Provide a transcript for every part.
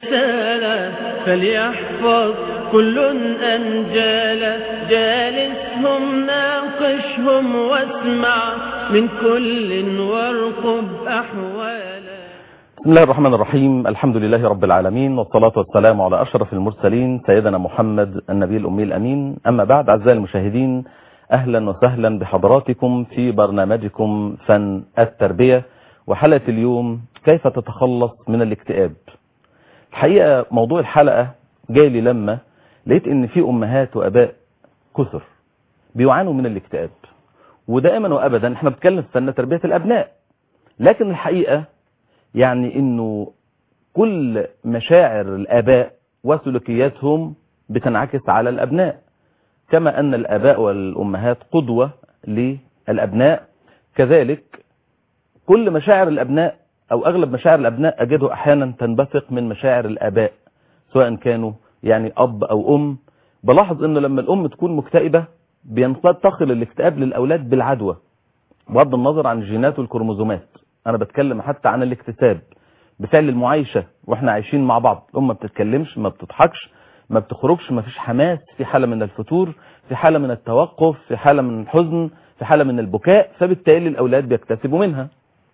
رسالة فليحفظ كل أنجالا جالسهم ناقشهم واسمع من كل وارقب أحوالا بسم الله الرحمن الرحيم الحمد لله رب العالمين والصلاة والسلام على أشرف المرسلين سيدنا محمد النبي الأمي الأمين أما بعد أعزائي المشاهدين أهلا وسهلا بحضراتكم في برنامجكم فن التربية وحلقة اليوم كيف تتخلص من الاكتئاب الحقيقة موضوع الحلقة جاي لي لما لقيت ان في امهات واباء كثر بيعانوا من الاكتئاب ودائما وابدا احنا بنتكلم في فن تربية الابناء لكن الحقيقة يعني انه كل مشاعر الاباء وسلوكياتهم بتنعكس على الابناء كما ان الاباء والامهات قدوة للابناء كذلك كل مشاعر الابناء او اغلب مشاعر الابناء اجده احيانا تنبثق من مشاعر الاباء سواء كانوا يعني اب او ام بلاحظ ان لما الام تكون مكتئبة بينتقل الاكتئاب للاولاد بالعدوى بغض النظر عن الجينات والكروموزومات انا بتكلم حتى عن الاكتساب بفعل المعايشة واحنا عايشين مع بعض الام ما بتتكلمش ما بتضحكش ما بتخرجش ما فيش حماس في حالة من الفتور في حالة من التوقف في حالة من الحزن في حالة من البكاء فبالتالي الاولاد بيكتسبوا منها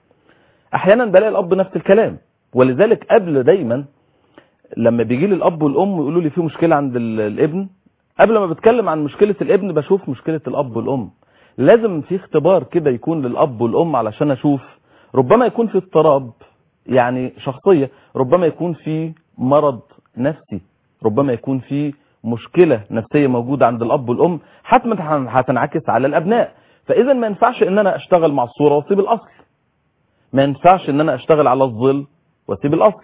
احيانا بلاقي الاب نفس الكلام ولذلك قبل دايما لما بيجي لي الاب والام يقولوا لي في مشكله عند الابن قبل ما بتكلم عن مشكله الابن بشوف مشكله الاب والام لازم في اختبار كده يكون للاب والام علشان اشوف ربما يكون في اضطراب يعني شخصيه ربما يكون في مرض نفسي ربما يكون في مشكله نفسيه موجوده عند الاب والام حتما هتنعكس على الابناء فاذا ما ينفعش ان انا اشتغل مع الصوره واسيب الاصل ما ينفعش ان انا اشتغل على الظل واسيب الاصل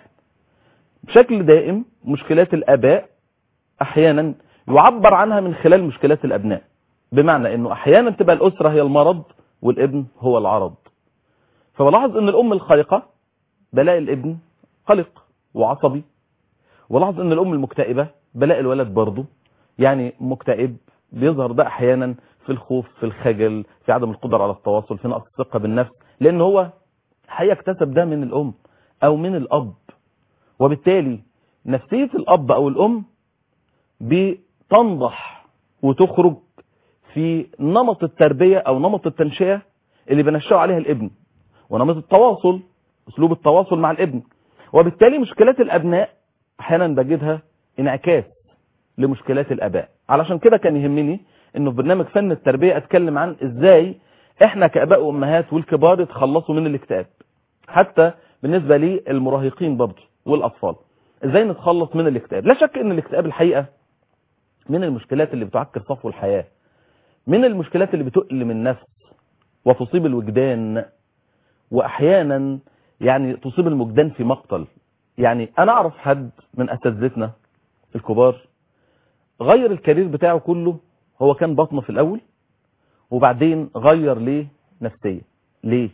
بشكل دائم مشكلات الاباء احيانا يعبر عنها من خلال مشكلات الابناء بمعنى انه احيانا تبقى الاسره هي المرض والابن هو العرض فبلاحظ ان الام الخالقه بلاقي الابن قلق وعصبي ولاحظ ان الام المكتئبه بلاقي الولد برضه يعني مكتئب بيظهر ده احيانا في الخوف في الخجل في عدم القدره على التواصل في نقص الثقه بالنفس لان هو هيكتسب ده من الام او من الاب وبالتالي نفسية الاب او الام بتنضح وتخرج في نمط التربية او نمط التنشئة اللي بنشأه عليها الابن ونمط التواصل اسلوب التواصل مع الابن وبالتالي مشكلات الابناء احيانا بجدها انعكاس لمشكلات الاباء علشان كده كان يهمني انه في برنامج فن التربية اتكلم عن ازاي احنا كاباء وامهات والكبار يتخلصوا من الاكتئاب حتى بالنسبة للمراهقين برضه والاطفال ازاي نتخلص من الاكتئاب لا شك ان الاكتئاب الحقيقة من المشكلات اللي بتعكر صفو الحياة من المشكلات اللي بتؤلم النفس وتصيب الوجدان واحيانا يعني تصيب الوجدان في مقتل يعني انا اعرف حد من اساتذتنا الكبار غير الكارير بتاعه كله هو كان بطنه في الاول وبعدين غير ليه نفسية ليه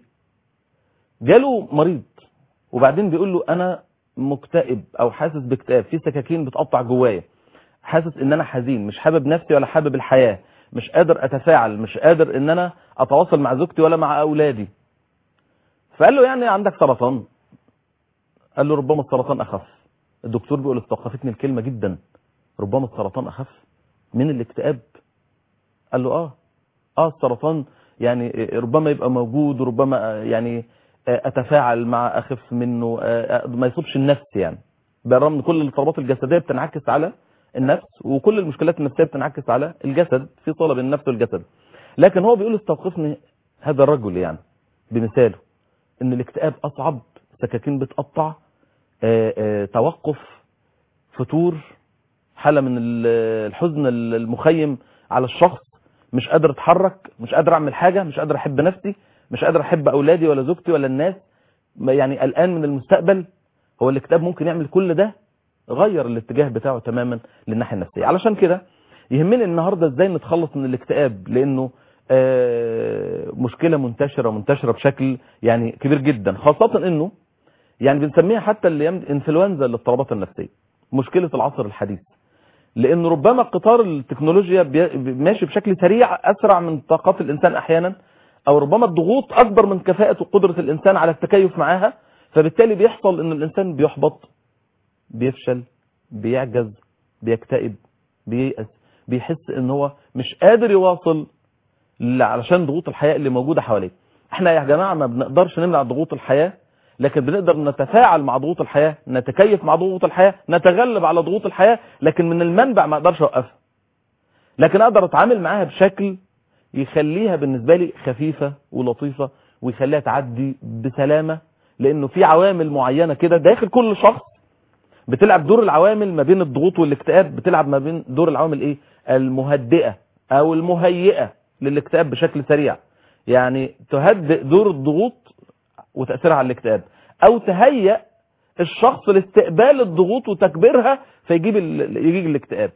جاله مريض وبعدين بيقول له انا مكتئب او حاسس باكتئاب في سكاكين بتقطع جوايا حاسس ان انا حزين مش حابب نفسي ولا حابب الحياة مش قادر اتفاعل مش قادر ان انا اتواصل مع زوجتي ولا مع اولادي فقال له يعني عندك سرطان قال له ربما السرطان اخف الدكتور بيقول استوقفتني الكلمة جدا ربما السرطان اخف من الاكتئاب قال له اه اه السرطان يعني ربما يبقى موجود وربما يعني اتفاعل مع اخف منه ما يصيبش النفس يعني بالرغم ان كل الاضطرابات الجسديه بتنعكس على النفس وكل المشكلات النفسيه بتنعكس على الجسد في صله بين النفس والجسد لكن هو بيقول استوقفني هذا الرجل يعني بمثاله ان الاكتئاب اصعب سكاكين بتقطع آآ آآ توقف فتور حاله من الحزن المخيم على الشخص مش قادر اتحرك مش قادر اعمل حاجة مش قادر احب نفسي مش قادر احب اولادي ولا زوجتي ولا الناس يعني قلقان من المستقبل هو الاكتئاب ممكن يعمل كل ده غير الاتجاه بتاعه تماما للناحية النفسية علشان كده يهمني النهاردة ازاي نتخلص من الاكتئاب لانه مشكلة منتشرة منتشرة بشكل يعني كبير جدا خاصة انه يعني بنسميها حتى الايام انفلونزا للاضطرابات النفسية مشكلة العصر الحديث لان ربما قطار التكنولوجيا ماشي بشكل سريع اسرع من طاقات الانسان احيانا او ربما الضغوط اكبر من كفاءة وقدرة الانسان على التكيف معاها فبالتالي بيحصل ان الانسان بيحبط بيفشل بيعجز بيكتئب بييأس بيحس ان هو مش قادر يواصل ل- علشان ضغوط الحياة اللي موجودة حواليه احنا يا جماعة ما بنقدرش نمنع ضغوط الحياة لكن بنقدر نتفاعل مع ضغوط الحياة نتكيف مع ضغوط الحياة نتغلب على ضغوط الحياة لكن من المنبع ما اقدرش اوقفها لكن اقدر اتعامل معاها بشكل يخليها بالنسبة لي خفيفة ولطيفة ويخليها تعدي بسلامة لانه في عوامل معينة كده داخل كل شخص بتلعب دور العوامل ما بين الضغوط والاكتئاب بتلعب ما بين دور العوامل ايه المهدئة او المهيئة للاكتئاب بشكل سريع يعني تهدئ دور الضغوط وتأثيرها على الاكتئاب او تهيئ الشخص لاستقبال الضغوط وتكبيرها فيجيب ال- يجيب الاكتئاب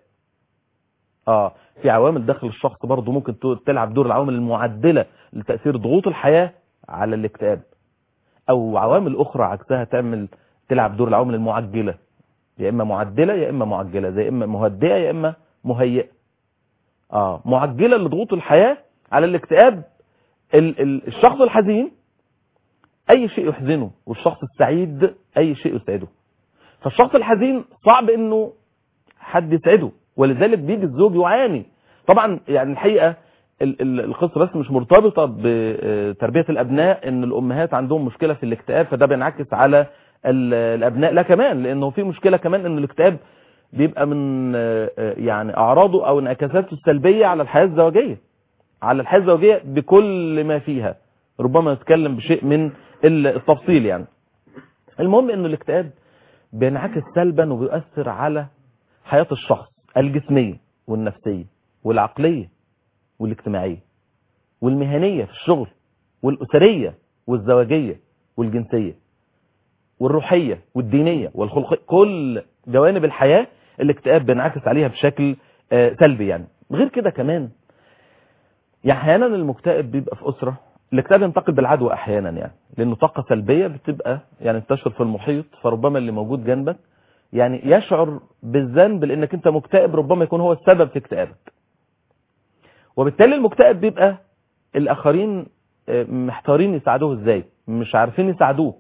اه في عوامل داخل الشخص برضه ممكن ت- تلعب دور العوامل المعدلة لتأثير ضغوط الحياة على الاكتئاب او عوامل اخرى عكسها تعمل تلعب دور العوامل المعجلة يا اما معدلة يا اما معجلة زي اما مهدئة يا اما مهيئة اه معجلة لضغوط الحياة على الاكتئاب ال ال الشخص الحزين اي شيء يحزنه والشخص السعيد اي شيء يسعده فالشخص الحزين صعب انه حد يسعده ولذلك بيجي الزوج يعاني طبعا يعني الحقيقة ال- ال- القصة بس مش مرتبطة بتربية الأبناء إن الأمهات عندهم مشكلة في الاكتئاب فده بينعكس على ال- الأبناء لا كمان لأنه في مشكلة كمان إن الاكتئاب بيبقى من آه، آه، يعني أعراضه أو انعكاساته السلبية على الحياة الزوجية على الحياة الزوجية بكل ما فيها ربما نتكلم بشيء من ال- التفصيل يعني المهم إنه الاكتئاب بينعكس سلبا وبيؤثر على حياة الشخص الجسمية والنفسية والعقلية والاجتماعية والمهنية في الشغل والأسرية والزواجية والجنسية والروحية والدينية والخلقية كل جوانب الحياة الاكتئاب بينعكس عليها بشكل آه، سلبي يعني غير كده كمان يعني احيانا المكتئب بيبقى في أسرة الاكتئاب ينتقل بالعدوى احيانا يعني لانه طاقة سلبية بتبقى يعني تنتشر في المحيط فربما اللي موجود جنبك يعني يشعر بالذنب لانك انت مكتئب ربما يكون هو السبب في اكتئابك وبالتالي المكتئب بيبقى الاخرين آه، محتارين يساعدوه ازاي مش عارفين يساعدوه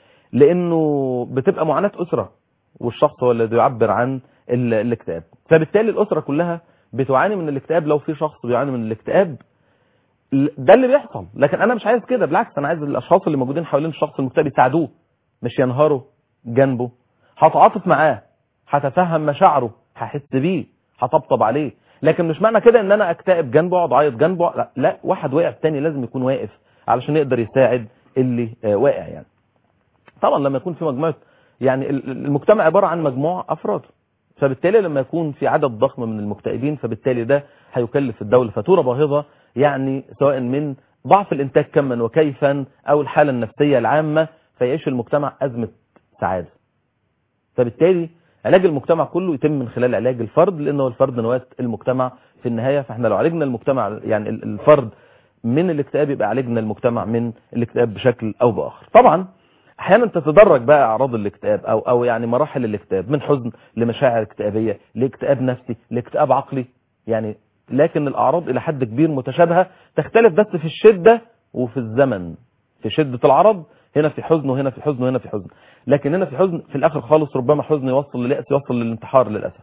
لانه بتبقى معاناة اسرة والشخص هو الذي يعبر عن ال- الاكتئاب فبالتالي الاسرة كلها بتعاني من الاكتئاب لو في شخص بيعاني من الاكتئاب ل- ده اللي بيحصل لكن انا مش عايز كده بالعكس انا عايز الاشخاص اللي موجودين حوالين الشخص المكتئب يساعدوه مش ينهاروا جنبه هتعاطف معاه هتفهم مشاعره هحس بيه هطبطب عليه لكن مش معنى كده ان انا اكتئب جنبه اقعد اعيط جنبه لا, لا واحد واقع التاني لازم يكون واقف علشان يقدر يساعد اللي آه، واقع يعني طبعا لما يكون في مجموعه يعني ال- ال- المجتمع عباره عن مجموعه افراد فبالتالي لما يكون في عدد ضخم من المكتئبين فبالتالي ده هيكلف الدوله فاتوره باهظه يعني سواء من ضعف الانتاج كما وكيفا او الحاله النفسيه العامه فيعيش المجتمع ازمه سعاده فبالتالي علاج المجتمع كله يتم من خلال علاج الفرد لانه الفرد نواة المجتمع في النهايه فاحنا لو عالجنا المجتمع يعني ال- الفرد من الاكتئاب يبقى عالجنا المجتمع من الاكتئاب بشكل او باخر طبعا احيانا تتدرج بقى اعراض الاكتئاب او او يعني مراحل الاكتئاب من حزن لمشاعر اكتئابيه لاكتئاب نفسي لاكتئاب عقلي يعني لكن الاعراض الى حد كبير متشابهه تختلف بس في الشده وفي الزمن في شده العرض هنا في حزن وهنا في حزن وهنا في حزن لكن هنا في حزن في الاخر خالص ربما حزن يوصل لليأس يوصل للانتحار للاسف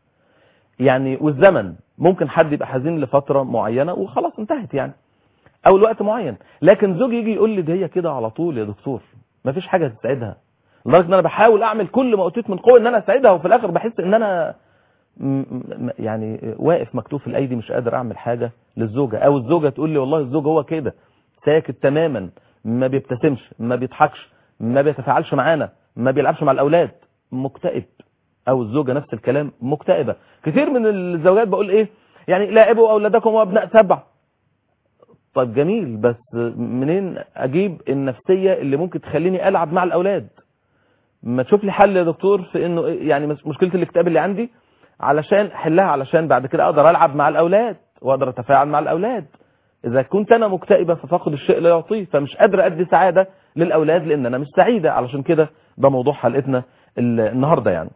يعني والزمن ممكن حد يبقى حزين لفتره معينه وخلاص انتهت يعني او لوقت معين لكن زوجي يجي يقول لي ده هي كده على طول يا دكتور ما فيش حاجه تساعدها لدرجه ان انا بحاول اعمل كل ما اوتيت من قوه ان انا اساعدها وفي الاخر بحس ان انا م- م- يعني واقف مكتوف الايدي مش قادر اعمل حاجه للزوجه او الزوجه تقول لي والله الزوج هو كده ساكت تماما ما بيبتسمش ما بيضحكش ما بيتفاعلش معانا ما بيلعبش مع الاولاد مكتئب او الزوجه نفس الكلام مكتئبه كتير من الزوجات بقول ايه يعني لاعبوا اولادكم وابناء سبع طيب جميل بس منين اجيب النفسيه اللي ممكن تخليني العب مع الاولاد ما تشوف لي حل يا دكتور في انه يعني مس- مشكله الاكتئاب اللي عندي علشان احلها علشان بعد كده اقدر العب مع الاولاد واقدر اتفاعل مع الاولاد اذا كنت انا مكتئبه ففقد الشيء لا يعطيه فمش قادر ادي سعاده للاولاد لان انا مش سعيده علشان كده ده موضوع حلقتنا ال- النهارده يعني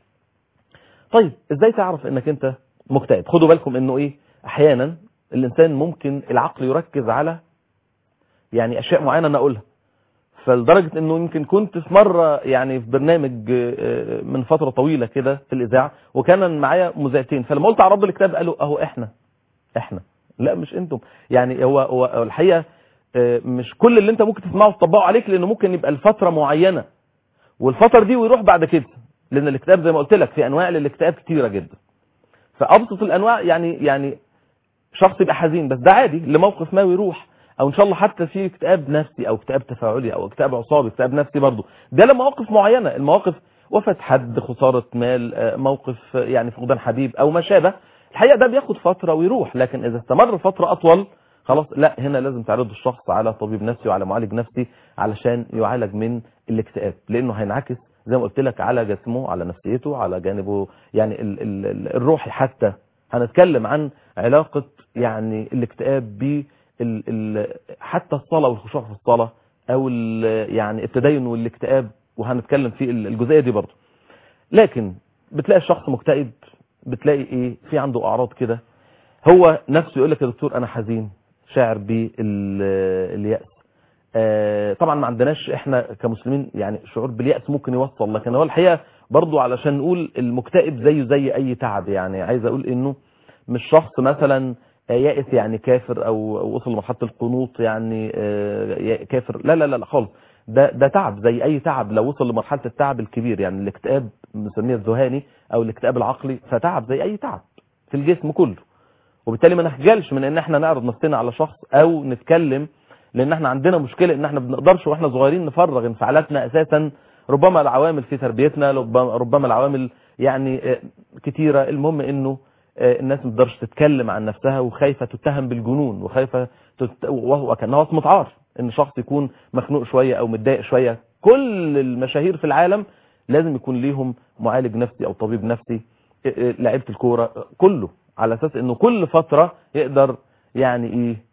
طيب ازاي تعرف انك انت مكتئب خدوا بالكم انه ايه احيانا الانسان ممكن العقل يركز على يعني اشياء معينه انا اقولها فلدرجة انه يمكن كنت في مرة يعني في برنامج من فترة طويلة كده في الاذاعة وكان معايا مذيعتين فلما قلت عرض الكتاب قالوا اهو احنا احنا لا مش انتم يعني هو, هو الحقيقة مش كل اللي انت ممكن تسمعه تطبقه عليك لانه ممكن يبقى الفترة معينة والفترة دي ويروح بعد كده لان الاكتئاب زي ما قلت لك في انواع للاكتئاب كتيرة جدا فابسط الانواع يعني يعني شخص يبقى حزين بس ده عادي لموقف ما ويروح او ان شاء الله حتى في اكتئاب نفسي او اكتئاب تفاعلي او اكتئاب عصابي اكتئاب نفسي برضه ده لمواقف معينة المواقف وفاة حد خسارة مال موقف يعني فقدان حبيب او ما شابه الحقيقة ده بياخد فترة ويروح لكن اذا استمر فترة اطول خلاص لا هنا لازم تعرض الشخص على طبيب نفسي وعلى معالج نفسي علشان يعالج من الاكتئاب لانه هينعكس زي ما قلت لك على جسمه على نفسيته على جانبه يعني ال ال الروحي حتى هنتكلم عن علاقة يعني الاكتئاب ب ال ال حتى الصلاة والخشوع في الصلاة او يعني التدين والاكتئاب وهنتكلم في الجزئية دي برضه لكن بتلاقي الشخص مكتئب بتلاقي ايه في عنده اعراض كده هو نفسه يقول لك يا دكتور انا حزين شاعر باليأس آه طبعا ما عندناش احنا كمسلمين يعني شعور باليأس ممكن يوصل لكن هو الحقيقة برضو علشان نقول المكتئب زيه زي اي تعب يعني عايز اقول انه مش شخص مثلا يائس يعني كافر او وصل لمرحله القنوط يعني آه كافر لا لا لا خالص ده ده تعب زي اي تعب لو وصل لمرحله التعب الكبير يعني الاكتئاب بنسميه الذهاني او الاكتئاب العقلي فتعب زي اي تعب في الجسم كله وبالتالي ما نخجلش من ان احنا نعرض نفسنا على شخص او نتكلم لان احنا عندنا مشكله ان احنا بنقدرش واحنا صغيرين نفرغ انفعالاتنا اساسا ربما العوامل في تربيتنا ربما العوامل يعني كتيره المهم انه الناس ما تقدرش تتكلم عن نفسها وخايفه تتهم بالجنون وخايفه تت... وكانها وصمه عار ان شخص يكون مخنوق شويه او متضايق شويه كل المشاهير في العالم لازم يكون ليهم معالج نفسي او طبيب نفسي لعيبه الكوره كله على اساس انه كل فتره يقدر يعني ايه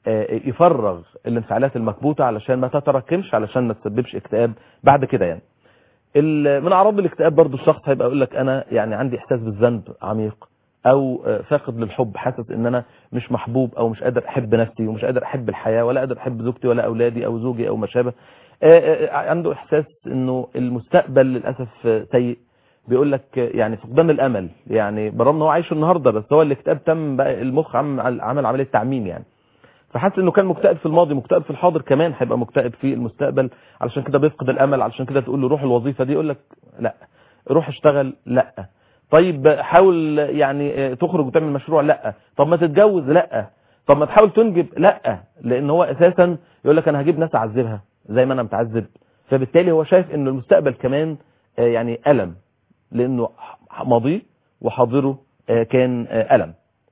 يفرغ الانفعالات المكبوته علشان ما تتراكمش علشان ما تسببش اكتئاب بعد كده يعني من اعراض الاكتئاب برضو الشخص هيبقى يقول لك انا يعني عندي احساس بالذنب عميق او فاقد للحب حاسس ان انا مش محبوب او مش قادر احب نفسي ومش قادر احب الحياه ولا قادر احب زوجتي ولا اولادي او زوجي او ما شابه عنده احساس انه المستقبل للاسف سيء بيقول لك يعني فقدان الامل يعني برغم ان هو عايش النهارده بس هو الاكتئاب تم بقى المخ عمل عمل عمليه تعميم يعني فحاسس انه كان مكتئب في الماضي مكتئب في الحاضر كمان هيبقى مكتئب في المستقبل علشان كده بيفقد الامل علشان كده تقول له روح الوظيفه دي يقول لك لا روح اشتغل لا طيب حاول يعني تخرج وتعمل مشروع لا طب ما تتجوز لا طب ما تحاول تنجب لا لان هو اساسا يقول لك انا هجيب ناس اعذبها زي ما انا متعذب فبالتالي هو شايف ان المستقبل كمان يعني الم لانه ماضيه وحاضره كان الم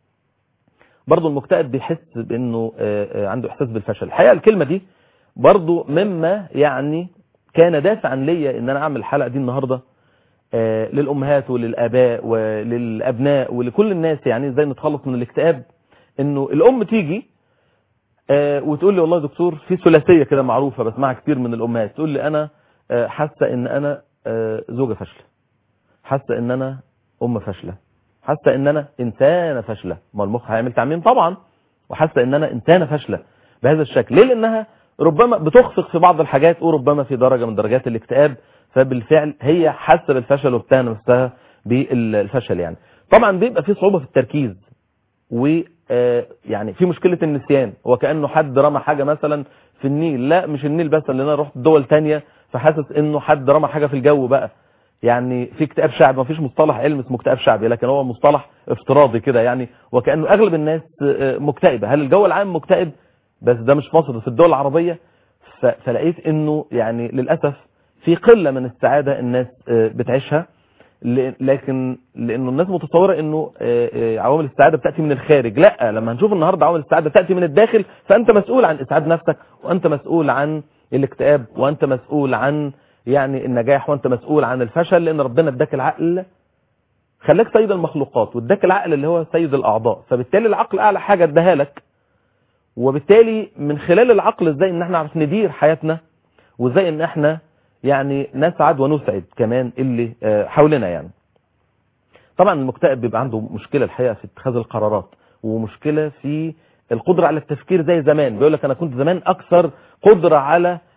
برضه المكتئب بيحس بانه عنده احساس بالفشل الحقيقه الكلمه دي برضه مما يعني كان دافعا ليا ان انا اعمل الحلقه دي النهارده للامهات وللاباء وللابناء ولكل الناس يعني ازاي نتخلص من الاكتئاب انه الام تيجي وتقول لي والله يا دكتور في ثلاثيه كده معروفه بسمعها كتير من الامهات تقول لي انا حاسه ان انا زوجه فاشله حاسه ان انا ام فاشله حاسه ان انا انسانه فاشله ما المخ هيعمل تعميم طبعا وحاسه ان انا انسانه فاشله بهذا الشكل ليه لانها ربما بتخفق في بعض الحاجات وربما في درجه من درجات الاكتئاب فبالفعل هي حاسه بالفشل وبتهم نفسها بالفشل يعني طبعا بيبقى في صعوبه في التركيز و يعني في مشكله النسيان هو كانه حد رمى حاجه مثلا في النيل لا مش النيل بس لان انا رحت دول تانية فحاسس انه حد رمى حاجه في الجو بقى يعني في اكتئاب شعبي ما فيش مصطلح علم اسمه اكتئاب شعبي لكن هو مصطلح افتراضي كده يعني وكانه اغلب الناس مكتئبه هل الجو العام مكتئب بس ده مش مصر في الدول العربيه فلقيت انه يعني للاسف في قله من السعاده الناس بتعيشها لكن لانه الناس متصوره انه عوامل السعاده بتاتي من الخارج لا لما هنشوف النهارده عوامل السعاده بتاتي من الداخل فانت مسؤول عن اسعاد نفسك وانت مسؤول عن الاكتئاب وانت مسؤول عن يعني النجاح وانت مسؤول عن الفشل لان ربنا اداك العقل خلاك سيد المخلوقات واداك العقل اللي هو سيد الاعضاء فبالتالي العقل اعلى حاجه اداها لك وبالتالي من خلال العقل ازاي ان احنا نعرف ندير حياتنا وازاي ان احنا يعني نسعد ونسعد كمان اللي حولنا يعني طبعا المكتئب بيبقى عنده مشكله الحقيقه في اتخاذ القرارات ومشكله في القدره على التفكير زي زمان بيقول لك انا كنت زمان اكثر قدره على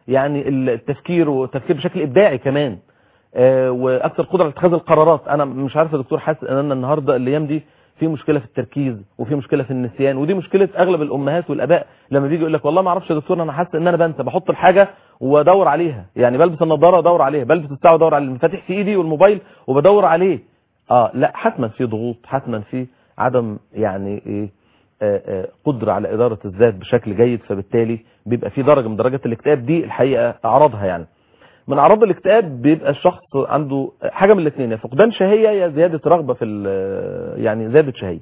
يعني التفكير والتفكير بشكل ابداعي كمان آه، واكثر قدره على اتخاذ القرارات انا مش عارف يا دكتور حاسس ان انا النهارده الايام دي في مشكله في التركيز وفي مشكله في النسيان ودي مشكله اغلب الامهات والاباء لما بيجي يقول لك والله ما اعرفش يا دكتور انا حاسس ان انا بنسى بحط الحاجه وادور عليها يعني بلبس النضاره وادور عليها بلبس الساعه وادور على المفاتيح في ايدي والموبايل وبدور عليه اه لا حتما في ضغوط حتما في عدم يعني ايه آه، آه، قدرة على إدارة الذات بشكل جيد فبالتالي بيبقى في درجة من درجات الاكتئاب دي الحقيقة أعراضها يعني من أعراض الاكتئاب بيبقى الشخص عنده حاجة من الاثنين يا فقدان شهية يا زيادة رغبة في ال- يعني زيادة شهية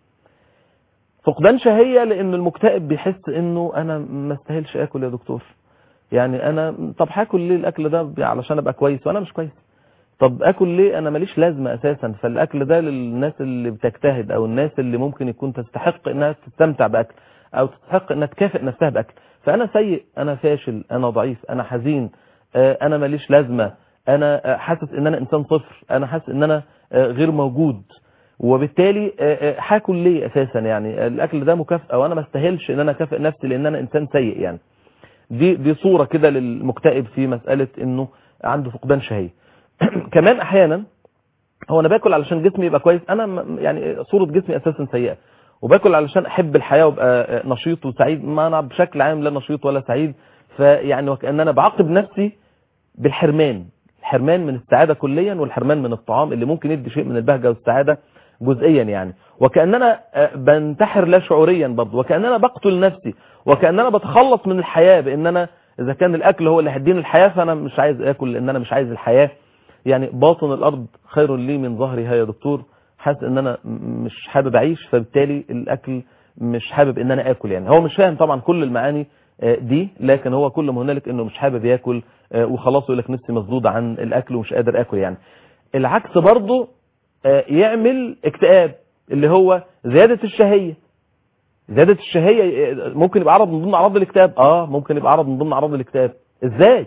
فقدان شهية لأن المكتئب بيحس إنه أنا ما استاهلش آكل يا دكتور يعني أنا طب هاكل ليه الأكل ده علشان أبقى كويس وأنا مش كويس طب اكل ليه انا ماليش لازمه اساسا فالاكل ده للناس اللي بتجتهد او الناس اللي ممكن يكون تستحق انها تستمتع باكل او تستحق انها تكافئ نفسها باكل فانا سيء انا فاشل انا ضعيف انا حزين آه، انا ماليش لازمه انا آه، حاسس ان انا انسان صفر انا حاسس ان انا آه، غير موجود وبالتالي آه، آه، هاكل ليه اساسا يعني الاكل ده مكافاه وانا ما استاهلش ان انا اكافئ نفسي لان انا انسان سيء يعني دي دي صوره كده للمكتئب في مساله انه عنده فقدان شهيه كمان احيانا هو انا باكل علشان جسمي يبقى كويس انا م- يعني صوره جسمي اساسا سيئه وباكل علشان احب الحياه وابقى نشيط وسعيد ما انا بشكل عام لا نشيط ولا سعيد فيعني وكان انا بعاقب نفسي بالحرمان الحرمان من السعاده كليا والحرمان من الطعام اللي ممكن يدي شيء من البهجه والسعاده جزئيا يعني وكاننا آه، بنتحر لا شعوريا برضه وكاننا بقتل نفسي وكاننا بتخلص من الحياه بان انا اذا كان الاكل هو اللي هيديني الحياه فانا مش عايز اكل لان انا مش عايز الحياه يعني باطن الارض خير لي من ظهرها يا دكتور حاسس ان انا م- مش حابب اعيش فبالتالي الاكل مش حابب ان انا اكل يعني هو مش فاهم طبعا كل المعاني آه، دي لكن هو كل ما هنالك انه مش حابب ياكل آه، وخلاص يقول لك نفسي مسدوده عن الاكل ومش قادر اكل يعني العكس برضه آه، يعمل اكتئاب اللي هو زياده الشهيه زياده الشهيه آه، ممكن يبقى عرض من ضمن اعراض الاكتئاب اه ممكن يبقى عرض من ضمن اعراض الاكتئاب ازاي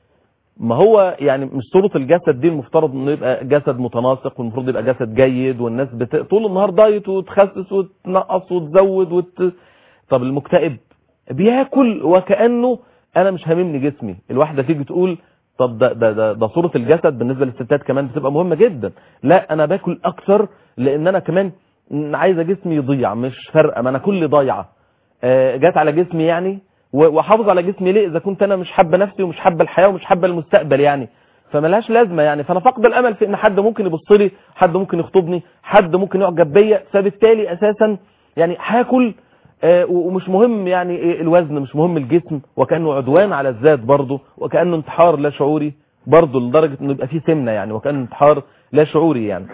ما هو يعني مش صورة الجسد دي المفترض انه يبقى جسد متناسق والمفروض يبقى جسد جيد والناس بت... طول النهار دايت وتخسس وتنقص وتزود وت... طب المكتئب بياكل وكأنه انا مش هاممني جسمي الواحدة تيجي تقول طب ده, ده, ده, ده صورة الجسد بالنسبة للستات كمان بتبقى مهمة جدا لا انا باكل اكتر لان انا كمان عايزة جسمي يضيع مش فارقة ما انا كل ضايعة آه، جات على جسمي يعني و- واحافظ على جسمي ليه اذا كنت انا مش حابه نفسي ومش حابه الحياه ومش حابه المستقبل يعني فملهاش لازمه يعني فانا فاقد الامل في ان حد ممكن يبص لي حد ممكن يخطبني حد ممكن يعجب بيا فبالتالي اساسا يعني هاكل آه، و- ومش مهم يعني إيه الوزن مش مهم الجسم وكانه عدوان على الذات برضه وكانه انتحار لا شعوري برضه لدرجه انه يبقى فيه سمنه يعني وكانه انتحار لا شعوري يعني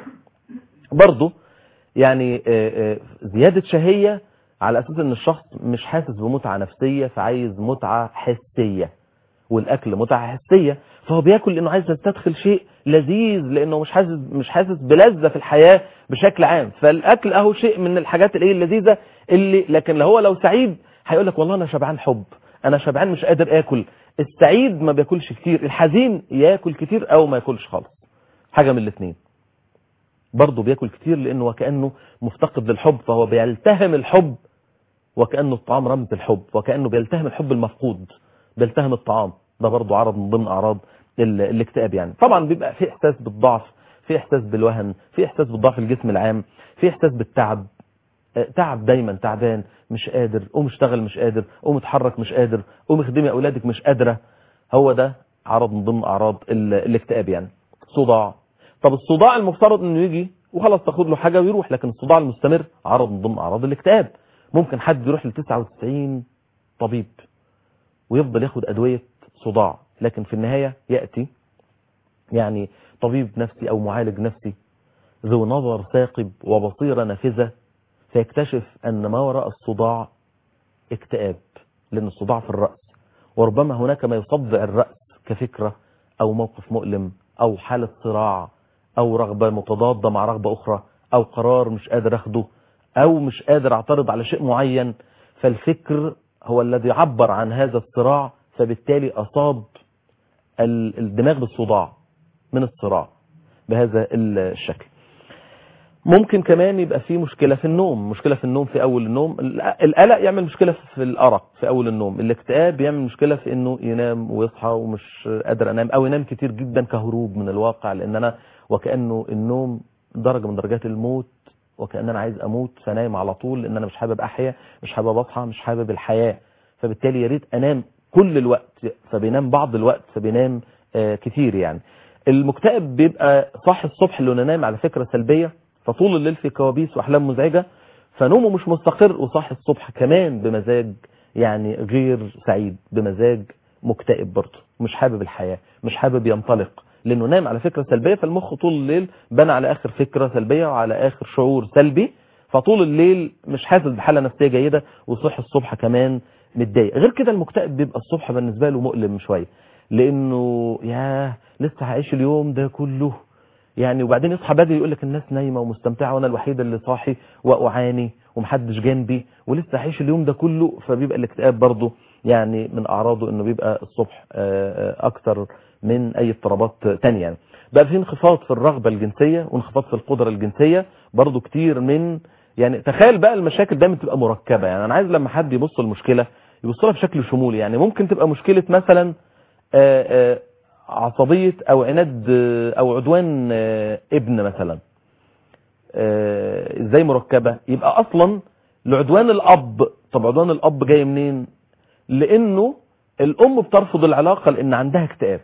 برضه يعني آه، آه، زيادة شهية على أساس أن الشخص مش حاسس بمتعة نفسية فعايز متعة حسية والأكل متعة حسية فهو بياكل لأنه عايز يستدخل شيء لذيذ لأنه مش حاسس مش حاسس بلذة في الحياة بشكل عام فالأكل أهو شيء من الحاجات اللي هي اللذيذة اللي لكن هو لو سعيد هيقول لك والله أنا شبعان حب أنا شبعان مش قادر آكل السعيد ما بياكلش كتير الحزين ياكل كتير أو ما ياكلش خالص حاجة من الاثنين برضه بياكل كتير لانه وكانه مفتقد للحب فهو بيلتهم الحب وكانه الطعام رمز الحب وكانه بيلتهم الحب المفقود بيلتهم الطعام ده برضه عرض من ضمن اعراض ال- الاكتئاب يعني طبعا بيبقى في احساس بالضعف في احساس بالوهن في احساس بالضعف الجسم العام في احساس بالتعب آه، تعب دايما تعبان مش قادر قوم اشتغل مش قادر قوم اتحرك مش قادر قوم اخدمي اولادك مش قادره هو ده عرض من ضمن اعراض ال- الاكتئاب يعني صداع طب الصداع المفترض انه يجي وخلاص تاخد له حاجه ويروح لكن الصداع المستمر عرض من ضمن اعراض الاكتئاب ممكن حد يروح ل 99 طبيب ويفضل ياخد ادويه صداع لكن في النهايه ياتي يعني طبيب نفسي او معالج نفسي ذو نظر ثاقب وبصيره نافذه فيكتشف ان ما وراء الصداع اكتئاب لان الصداع في الراس وربما هناك ما يصدع الراس كفكره او موقف مؤلم او حاله صراع او رغبه متضاده مع رغبه اخرى او قرار مش قادر اخده او مش قادر اعترض على شيء معين فالفكر هو الذي عبر عن هذا الصراع فبالتالي اصاب ال- الدماغ بالصداع من الصراع بهذا الشكل ممكن كمان يبقى في مشكلة في النوم مشكلة في النوم في أول النوم القلق يعمل مشكلة في الأرق في أول النوم الاكتئاب يعمل مشكلة في أنه ينام ويصحى ومش قادر أنام أو ينام كتير جدا كهروب من الواقع لأن أنا وكأنه النوم درجة من درجات الموت وكأن أنا عايز أموت فنايم على طول لأن أنا مش حابب أحيا مش حابب أصحى مش حابب الحياة فبالتالي يا ريت أنام كل الوقت فبينام بعض الوقت فبينام آه كتير يعني المكتئب بيبقى صاحي الصبح اللي نايم على فكرة سلبية فطول الليل في كوابيس واحلام مزعجة فنومه مش مستقر وصاحي الصبح كمان بمزاج يعني غير سعيد بمزاج مكتئب برضه مش حابب الحياة مش حابب ينطلق لانه نام على فكرة سلبية فالمخ طول الليل بنى على اخر فكرة سلبية وعلى اخر شعور سلبي فطول الليل مش حاسس بحالة نفسية جيدة وصحي الصبح كمان متضايق غير كده المكتئب بيبقى الصبح بالنسبة له مؤلم شوية لانه ياه لسه هعيش اليوم ده كله يعني وبعدين يصحى بدري يقول لك الناس نايمه ومستمتعه وانا الوحيد اللي صاحي واعاني ومحدش جنبي ولسه هعيش اليوم ده كله فبيبقى الاكتئاب برضه يعني من اعراضه انه بيبقى الصبح اكتر من اي اضطرابات تانية يعني بقى في انخفاض في الرغبه الجنسيه وانخفاض في القدره الجنسيه برضه كتير من يعني تخيل بقى المشاكل دايما تبقى مركبه يعني انا عايز لما حد يبص المشكله يبص لها بشكل شمولي يعني ممكن تبقى مشكله مثلا آآ آآ عصبية او عناد او عدوان ابن مثلا ازاي مركبة يبقى اصلا لعدوان الاب طب عدوان الاب جاي منين لانه الام بترفض العلاقة لان عندها اكتئاب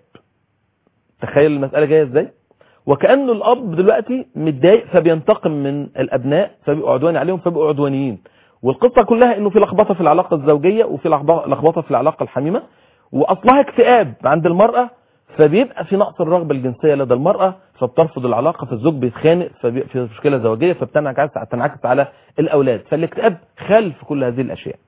تخيل المسألة جاية ازاي وكأنه الاب دلوقتي متضايق فبينتقم من الابناء فبيبقوا عدواني عليهم فبيبقوا عدوانيين والقصة كلها انه في لخبطة في العلاقة الزوجية وفي لخبطة في العلاقة الحميمة واصلها اكتئاب عند المرأة فبيبقى في نقص الرغبة الجنسية لدى المرأة فبترفض العلاقة فالزوج بيتخانق فبيبقى في مشكلة زوجية فبتنعكس تنعكس على الأولاد فالاكتئاب خلف كل هذه الأشياء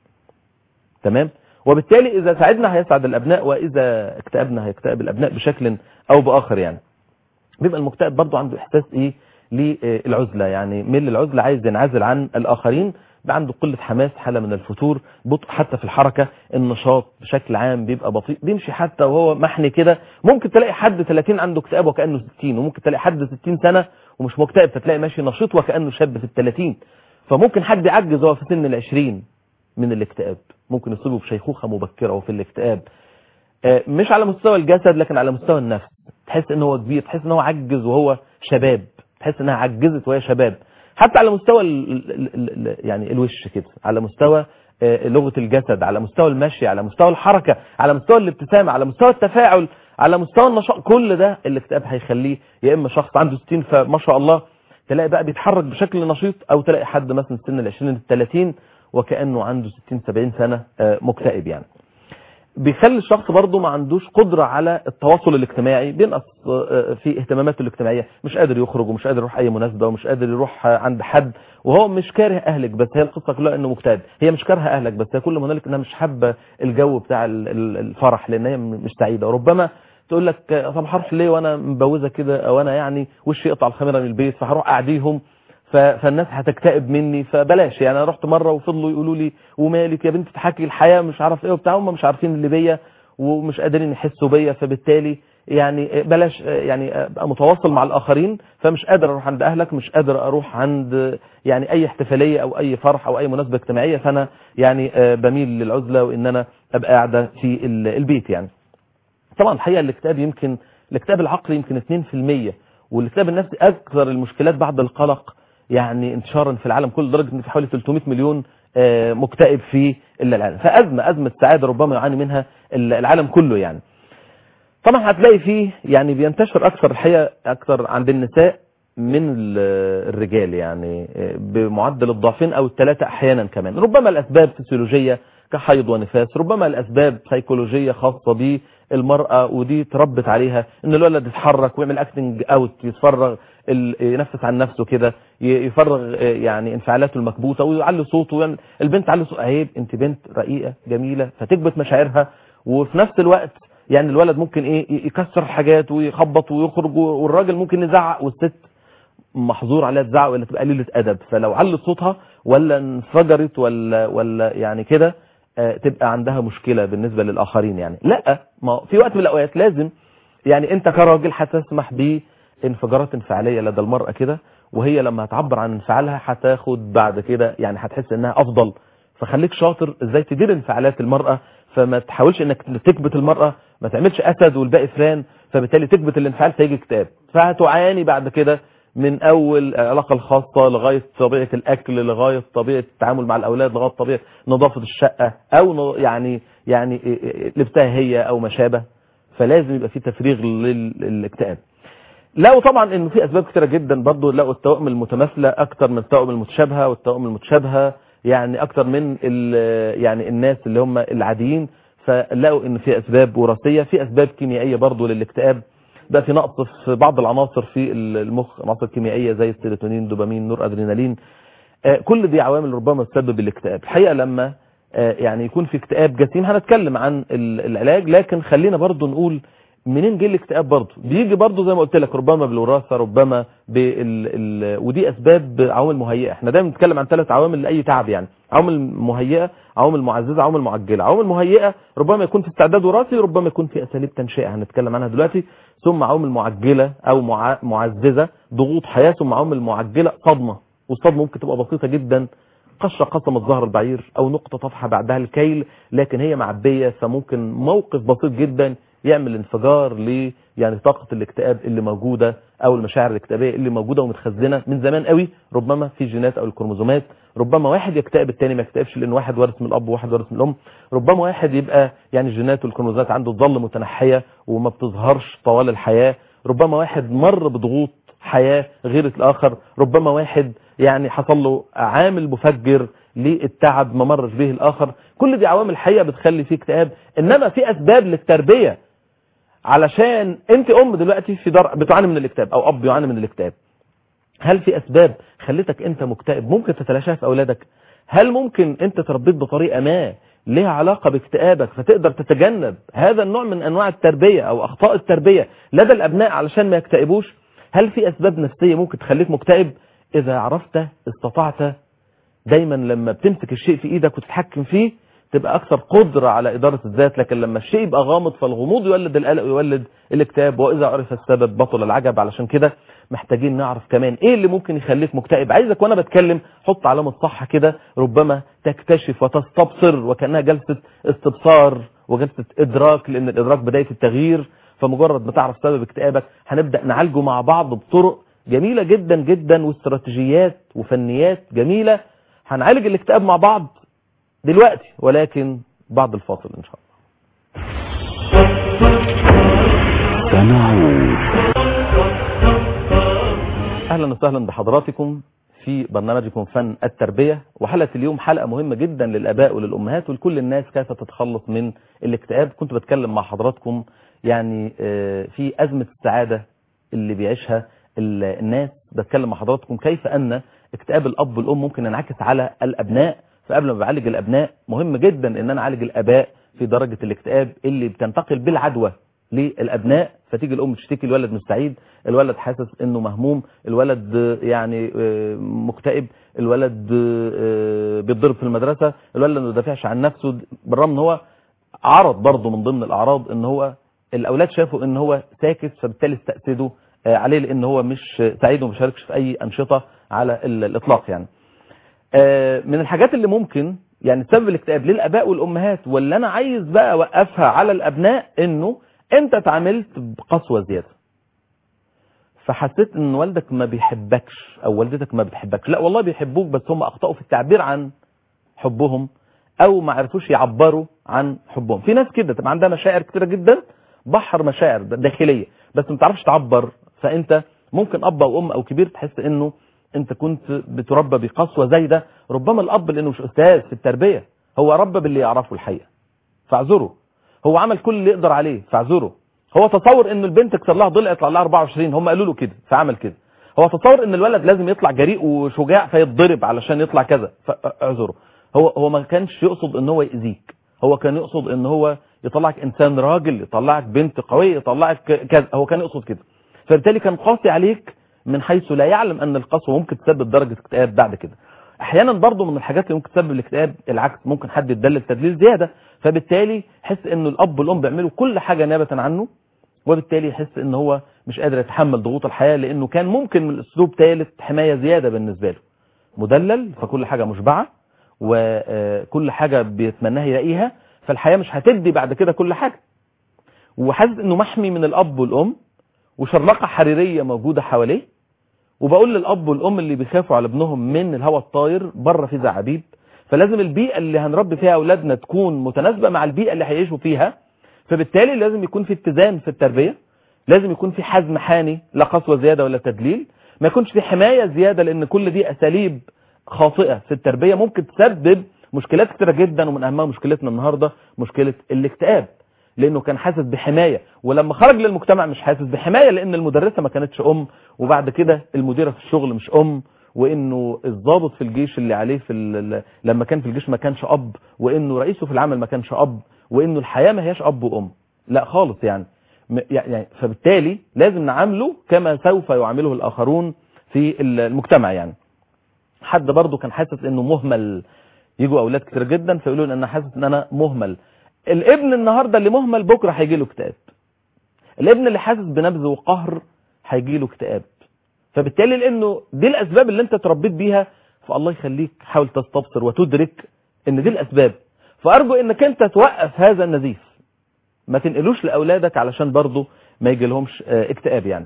تمام وبالتالي إذا ساعدنا هيسعد الأبناء وإذا اكتئبنا هيكتئب الأبناء بشكل أو بآخر يعني بيبقى المكتئب برضه عنده إحساس إيه للعزلة يعني ميل العزلة عايز ينعزل عن الآخرين بقى عنده قلة حماس حالة من الفتور بطء حتى في الحركة النشاط بشكل عام بيبقى بطيء بيمشي حتى وهو محني كده ممكن تلاقي حد 30 عنده اكتئاب وكأنه 60 وممكن تلاقي حد 60 سنة ومش مكتئب فتلاقي ماشي نشيط وكأنه شاب في ال 30 فممكن حد يعجز وهو في سن ال 20 من الاكتئاب ممكن يصيبه بشيخوخة مبكرة وفي الاكتئاب مش على مستوى الجسد لكن على مستوى النفس تحس ان هو كبير تحس ان هو عجز وهو شباب تحس انها عجزت وهي شباب حتى على مستوى ال ال ال يعني الوش كده على مستوى لغة الجسد على مستوى المشي على مستوى الحركة على مستوى الابتسامة على مستوى التفاعل على مستوى النشاط كل ده الاكتئاب هيخليه يا اما شخص عنده 60 فما شاء الله تلاقي بقى بيتحرك بشكل نشيط او تلاقي حد مثلا سن ال 20 ل 30 وكأنه عنده 60 70 سنة مكتئب يعني بيخلي الشخص برضه ما عندوش قدرة على التواصل الاجتماعي بينقص في اهتماماته الاجتماعية مش قادر يخرج ومش قادر يروح اي مناسبة ومش قادر يروح عند حد وهو مش كاره اهلك بس هي القصة كلها انه مكتئب هي مش كارهه اهلك بس هي كل ما هنالك انها مش حابة الجو بتاع الفرح لان هي مش سعيدة وربما تقول لك طب هروح ليه وانا مبوزة كده او انا يعني وشي يقطع الخميرة من البيت فهروح اعديهم فالناس هتكتئب مني فبلاش يعني انا رحت مره وفضلوا يقولوا لي ومالك يا بنت تحكي الحياه مش عارف ايه وبتاع هم مش عارفين اللي بيا ومش قادرين يحسوا بيا فبالتالي يعني بلاش يعني ابقى متواصل مع الاخرين فمش قادر اروح عند اهلك مش قادر اروح عند يعني اي احتفاليه او اي فرح او اي مناسبه اجتماعيه فانا يعني بميل للعزله وان انا ابقى قاعده في البيت يعني طبعا الحقيقه الاكتئاب يمكن الاكتئاب العقلي يمكن 2% والاكتئاب النفسي اكثر المشكلات بعد القلق يعني انتشارا في العالم كله لدرجه ان في حوالي 300 مليون مكتئب في العالم فازمه ازمه سعاده ربما يعاني منها العالم كله يعني طبعا هتلاقي فيه يعني بينتشر اكثر الحقيقه اكثر عند النساء من الرجال يعني بمعدل الضعفين او الثلاثه احيانا كمان ربما الاسباب فسيولوجيه كحيض ونفاس ربما الاسباب سيكولوجيه خاصه بالمراه ودي تربت عليها ان الولد يتحرك ويعمل اكتنج اوت يتفرغ ينفس عن نفسه كده يفرغ يعني انفعالاته المكبوته ويعلي صوته ويعمل البنت تعلي صوت عيب انت بنت رقيقه جميله فتكبت مشاعرها وفي نفس الوقت يعني الولد ممكن ايه يكسر حاجات ويخبط ويخرج والراجل ممكن يزعق والست محظور عليها تزعق ولا تبقى قليله ادب فلو علت صوتها ولا انفجرت ولا ولا يعني كده تبقى عندها مشكله بالنسبه للاخرين يعني لا ما في وقت من الاوقات لازم يعني انت كراجل هتسمح ب انفجارات انفعاليه لدى المراه كده وهي لما هتعبر عن انفعالها هتاخد بعد كده يعني هتحس انها افضل فخليك شاطر ازاي تدير انفعالات المراه فما تحاولش انك تكبت المراه ما تعملش اسد والباقي فران فبالتالي تكبت الانفعال فيجي اكتئاب فهتعاني بعد كده من اول العلاقه الخاصه لغايه طبيعه الاكل لغايه طبيعه التعامل مع الاولاد لغايه طبيعه نظافه الشقه او ن- يعني يعني لبسها هي او ما شابه فلازم يبقى في تفريغ لل- للاكتئاب لقوا طبعا انه في اسباب كتيره جدا برضو لقوا التوائم المتماثله اكتر من التوائم المتشابهه والتوائم المتشابهه يعني اكتر من ال- يعني الناس اللي هم العاديين فلقوا ان في اسباب وراثيه في اسباب كيميائيه برضو للاكتئاب بقى في نقص في بعض العناصر في المخ عناصر كيميائيه زي السيروتونين دوبامين نور ادرينالين آه، كل دي عوامل ربما تسبب الاكتئاب الحقيقه لما آه، يعني يكون في اكتئاب جسيم هنتكلم عن ال- العلاج لكن خلينا برضو نقول منين جه الاكتئاب برضو بيجي برضو زي ما قلت لك ربما بالوراثه ربما بال ال... ودي اسباب عوامل مهيئه احنا دايما بنتكلم عن ثلاث عوامل لاي تعب يعني عوامل مهيئه عوامل معززه عوامل معجله عوامل مهيئه ربما يكون في استعداد وراثي ربما يكون في اساليب تنشئه هنتكلم عنها دلوقتي ثم عوامل معجله او مع... معززه ضغوط حياه ثم عوامل معجله صدمه والصدمه ممكن تبقى بسيطه جدا قشرة قسمت ظهر البعير او نقطة طفحة بعدها الكيل لكن هي معبية فممكن موقف بسيط جدا يعمل انفجار ل يعني طاقة الاكتئاب اللي موجودة او المشاعر الاكتئابية اللي موجودة ومتخزنة من زمان قوي ربما في جينات او الكروموزومات ربما واحد يكتئب التاني ما يكتئبش لان واحد وارث من الاب وواحد وارث من الام ربما واحد يبقى يعني الجينات والكروموزومات عنده تظل متنحية وما بتظهرش طوال الحياة ربما واحد مر بضغوط حياة غير الآخر ربما واحد يعني حصل له عامل مفجر للتعب ما مرش به الآخر كل دي عوامل حقيقة بتخلي فيه اكتئاب إنما في أسباب للتربية علشان أنت أم دلوقتي في در... بتعاني من الاكتئاب أو أب يعاني من الاكتئاب هل في أسباب خلتك أنت مكتئب ممكن تتلاشاها في أولادك هل ممكن أنت تربيت بطريقة ما لها علاقة باكتئابك فتقدر تتجنب هذا النوع من أنواع التربية أو أخطاء التربية لدى الأبناء علشان ما يكتئبوش هل في أسباب نفسية ممكن تخليك مكتئب إذا عرفت استطعت دايما لما بتمسك الشيء في إيدك وتتحكم فيه تبقى أكثر قدرة على إدارة الذات لكن لما الشيء يبقى غامض فالغموض يولد القلق ويولد الاكتئاب وإذا عرف السبب بطل العجب علشان كده محتاجين نعرف كمان إيه اللي ممكن يخليك مكتئب عايزك وأنا بتكلم حط علامة صح كده ربما تكتشف وتستبصر وكأنها جلسة استبصار وجلسة إدراك لأن الإدراك بداية التغيير فمجرد ما تعرف سبب اكتئابك هنبدأ نعالجه مع بعض بطرق جميلة جدا جدا واستراتيجيات وفنيات جميلة هنعالج الاكتئاب مع بعض دلوقتي ولكن بعد الفاصل ان شاء الله سنعود اهلا وسهلا بحضراتكم في برنامجكم فن التربية وحلقة اليوم حلقة مهمة جدا للاباء وللامهات ولكل الناس كيف تتخلص من الاكتئاب كنت بتكلم مع حضراتكم يعني آه، في ازمة السعادة اللي بيعيشها ال- الناس بتكلم مع حضراتكم كيف ان اكتئاب الاب والام ممكن ينعكس على الابناء فقبل ما بعالج الابناء مهم جدا ان انا اعالج الاباء في درجة الاكتئاب اللي بتنتقل بالعدوى للابناء فتيجي الام تشتكي الولد مش سعيد الولد حاسس انه مهموم الولد آه، يعني آه، مكتئب الولد آه، بيتضرب في المدرسة الولد ما بيدافعش عن نفسه بالرغم ان هو عرض برضه من ضمن الاعراض ان هو الاولاد شافوا ان هو ساكت فبالتالي استأسدوا آه، عليه لان هو مش سعيد وما بيشاركش في اي انشطة على ال- الاطلاق يعني آه، من الحاجات اللي ممكن يعني تسبب الاكتئاب للاباء والامهات واللي انا عايز بقى اوقفها على الابناء انه انت اتعاملت بقسوه زياده فحسيت ان والدك ما بيحبكش او والدتك ما بتحبكش لا والله بيحبوك بس هم اخطاوا في التعبير عن حبهم او ما عرفوش يعبروا عن حبهم في ناس كده تبقى عندها مشاعر كتيره جدا بحر مشاعر داخليه بس ما تعرفش تعبر فانت ممكن اب او ام او كبير تحس انه انت كنت بتربى بقسوه زايده ربما الاب لانه مش استاذ في التربيه هو ربى باللي يعرفه الحقيقه فاعذره هو عمل كل اللي يقدر عليه فاعذره هو تصور ان البنت كسر لها ضلع يطلع لها 24 هم قالوا له كده فعمل كده هو تصور ان الولد لازم يطلع جريء وشجاع فيتضرب علشان يطلع كذا فاعذره هو هو ما كانش يقصد ان هو يأذيك هو كان يقصد ان هو يطلعك انسان راجل يطلعك بنت قويه يطلعك كذا هو كان يقصد كده فبالتالي كان قاسي عليك من حيث لا يعلم ان القسوه ممكن تسبب درجه اكتئاب بعد كده احيانا برضو من الحاجات اللي ممكن تسبب الاكتئاب العكس ممكن حد يتدلل تدليل زياده فبالتالي حس ان الاب والام بيعملوا كل حاجه نيابه عنه وبالتالي يحس ان هو مش قادر يتحمل ضغوط الحياة لانه كان ممكن من اسلوب ثالث حماية زيادة بالنسبة له مدلل فكل حاجة مشبعة وكل حاجة بيتمناها يلاقيها فالحياة مش هتدي بعد كده كل حاجة وحاسس انه محمي من الاب والام وشرلقة حريرية موجودة حواليه وبقول للاب والام اللي بيخافوا على ابنهم من الهواء الطاير بره في زعابيب فلازم البيئة اللي هنربي فيها اولادنا تكون متناسبة مع البيئة اللي هيعيشوا فيها فبالتالي لازم يكون في اتزان في التربية لازم يكون في حزم حاني لا قسوة زيادة ولا تدليل ما يكونش في حماية زيادة لان كل دي اساليب خاطئة في التربية ممكن تسبب مشكلات كتيرة جدا ومن اهمها مشكلتنا النهاردة مشكلة الاكتئاب لانه كان حاسس بحماية ولما خرج للمجتمع مش حاسس بحماية لان المدرسة ما كانتش ام وبعد كده المديرة في الشغل مش ام وانه الضابط في الجيش اللي عليه في ال- لما كان في الجيش ما كانش اب وانه رئيسه في العمل ما كانش اب وانه الحياة ما هياش اب وام لا خالص يعني م- يعني فبالتالي لازم نعامله كما سوف يعامله الاخرون في المجتمع يعني حد برضه كان حاسس انه مهمل يجوا اولاد كتير جدا فيقولوا ان انا حاسس ان انا مهمل الابن النهارده اللي مهمل بكره هيجي له اكتئاب الابن اللي حاسس بنبذ وقهر هيجي له اكتئاب فبالتالي لانه دي الاسباب اللي انت تربيت بيها فالله يخليك حاول تستبصر وتدرك ان دي الاسباب فارجو انك انت توقف هذا النزيف ما تنقلوش لاولادك علشان برضه ما يجي لهمش آه، اكتئاب يعني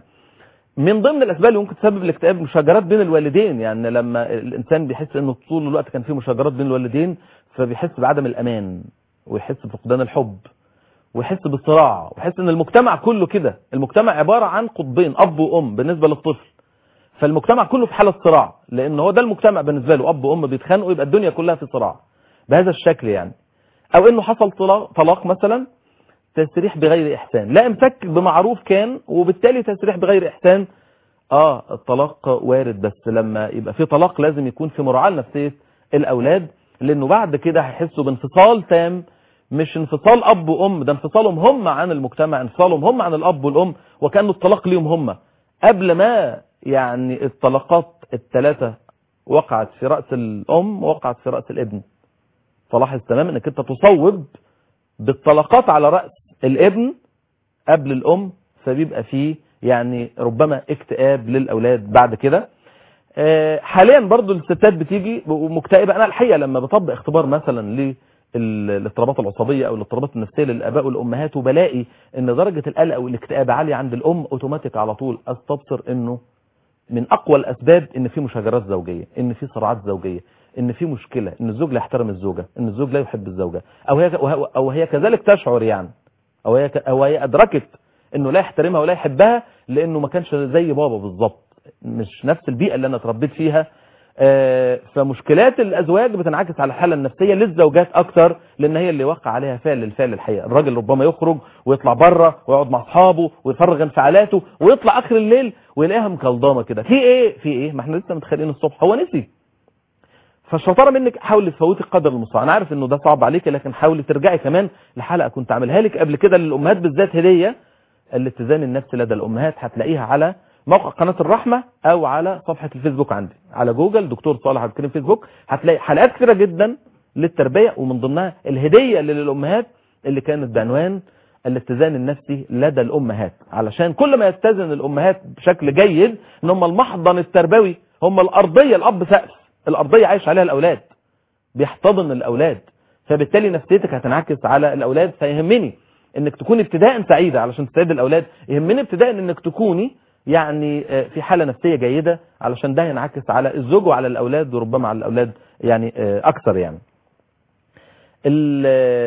من ضمن الاسباب اللي ممكن تسبب الاكتئاب مشاجرات بين الوالدين يعني لما الانسان بيحس انه طول الوقت كان في مشاجرات بين الوالدين فبيحس بعدم الامان ويحس بفقدان الحب ويحس بالصراع ويحس ان المجتمع كله كده المجتمع عبارة عن قطبين اب وام بالنسبة للطفل فالمجتمع كله في حالة صراع لان هو ده المجتمع بالنسبة له اب وام بيتخانقوا يبقى الدنيا كلها في صراع بهذا الشكل يعني او انه حصل طلاق, طلاق مثلا تسريح بغير احسان لا امسك بمعروف كان وبالتالي تسريح بغير احسان اه الطلاق وارد بس لما يبقى في طلاق لازم يكون في مراعاة لنفسية الاولاد لانه بعد كده هيحسوا بانفصال تام مش انفصال اب وام ده انفصالهم هم عن المجتمع انفصالهم هم عن الاب والام وكانه الطلاق ليهم هم قبل ما يعني الطلقات الثلاثة وقعت في رأس الام وقعت في رأس الابن فلاحظ تماما انك انت تصوب بالطلقات على رأس الابن قبل الام فبيبقى فيه يعني ربما اكتئاب للاولاد بعد كده آه، حاليا برضو الستات بتيجي مكتئبه انا الحقيقه لما بطبق اختبار مثلا للاضطرابات العصبيه او الاضطرابات النفسيه للاباء والامهات وبلاقي ان درجه القلق والاكتئاب عاليه عند الام اوتوماتيك على طول استبصر انه من اقوى الاسباب ان في مشاجرات زوجيه ان في صراعات زوجيه ان في مشكله ان الزوج لا يحترم الزوجه ان الزوج لا يحب الزوجه او هي او هي كذلك تشعر يعني او هي او هي ادركت انه لا يحترمها ولا يحبها لانه ما كانش زي بابا بالظبط مش نفس البيئه اللي انا اتربيت فيها آه، فمشكلات الازواج بتنعكس على الحاله النفسيه للزوجات اكتر لان هي اللي وقع عليها فعل الفعل الحقيقه الراجل ربما يخرج ويطلع بره ويقعد مع اصحابه ويفرغ انفعالاته ويطلع اخر الليل ويلاقيها مكلضمه كده في ايه في ايه ما احنا لسه متخيلين الصبح هو نسي فالشطاره منك حاولي تفوتي القدر المستطاع انا عارف انه ده صعب عليك لكن حاولي ترجعي كمان لحلقه كنت عاملها لك قبل كده للامهات بالذات هديه الاتزان النفسي لدى الامهات هتلاقيها على موقع قناة الرحمة او على صفحة الفيسبوك عندي على جوجل دكتور صالح عبد الكريم فيسبوك هتلاقي حلقات كثيرة جدا للتربية ومن ضمنها الهدية اللي للامهات اللي كانت بعنوان الاتزان النفسي لدى الامهات علشان كل ما يتزن الامهات بشكل جيد ان هم المحضن التربوي هم الارضية الاب سقف الارضية عايش عليها الاولاد بيحتضن الاولاد فبالتالي نفسيتك هتنعكس على الاولاد فيهمني انك تكوني ابتداء سعيدة علشان تسعد الاولاد يهمني ابتداء انك تكوني يعني آه، في حالة نفسية جيدة علشان ده ينعكس على الزوج وعلى الاولاد وربما على الاولاد يعني آه، اكثر يعني ال-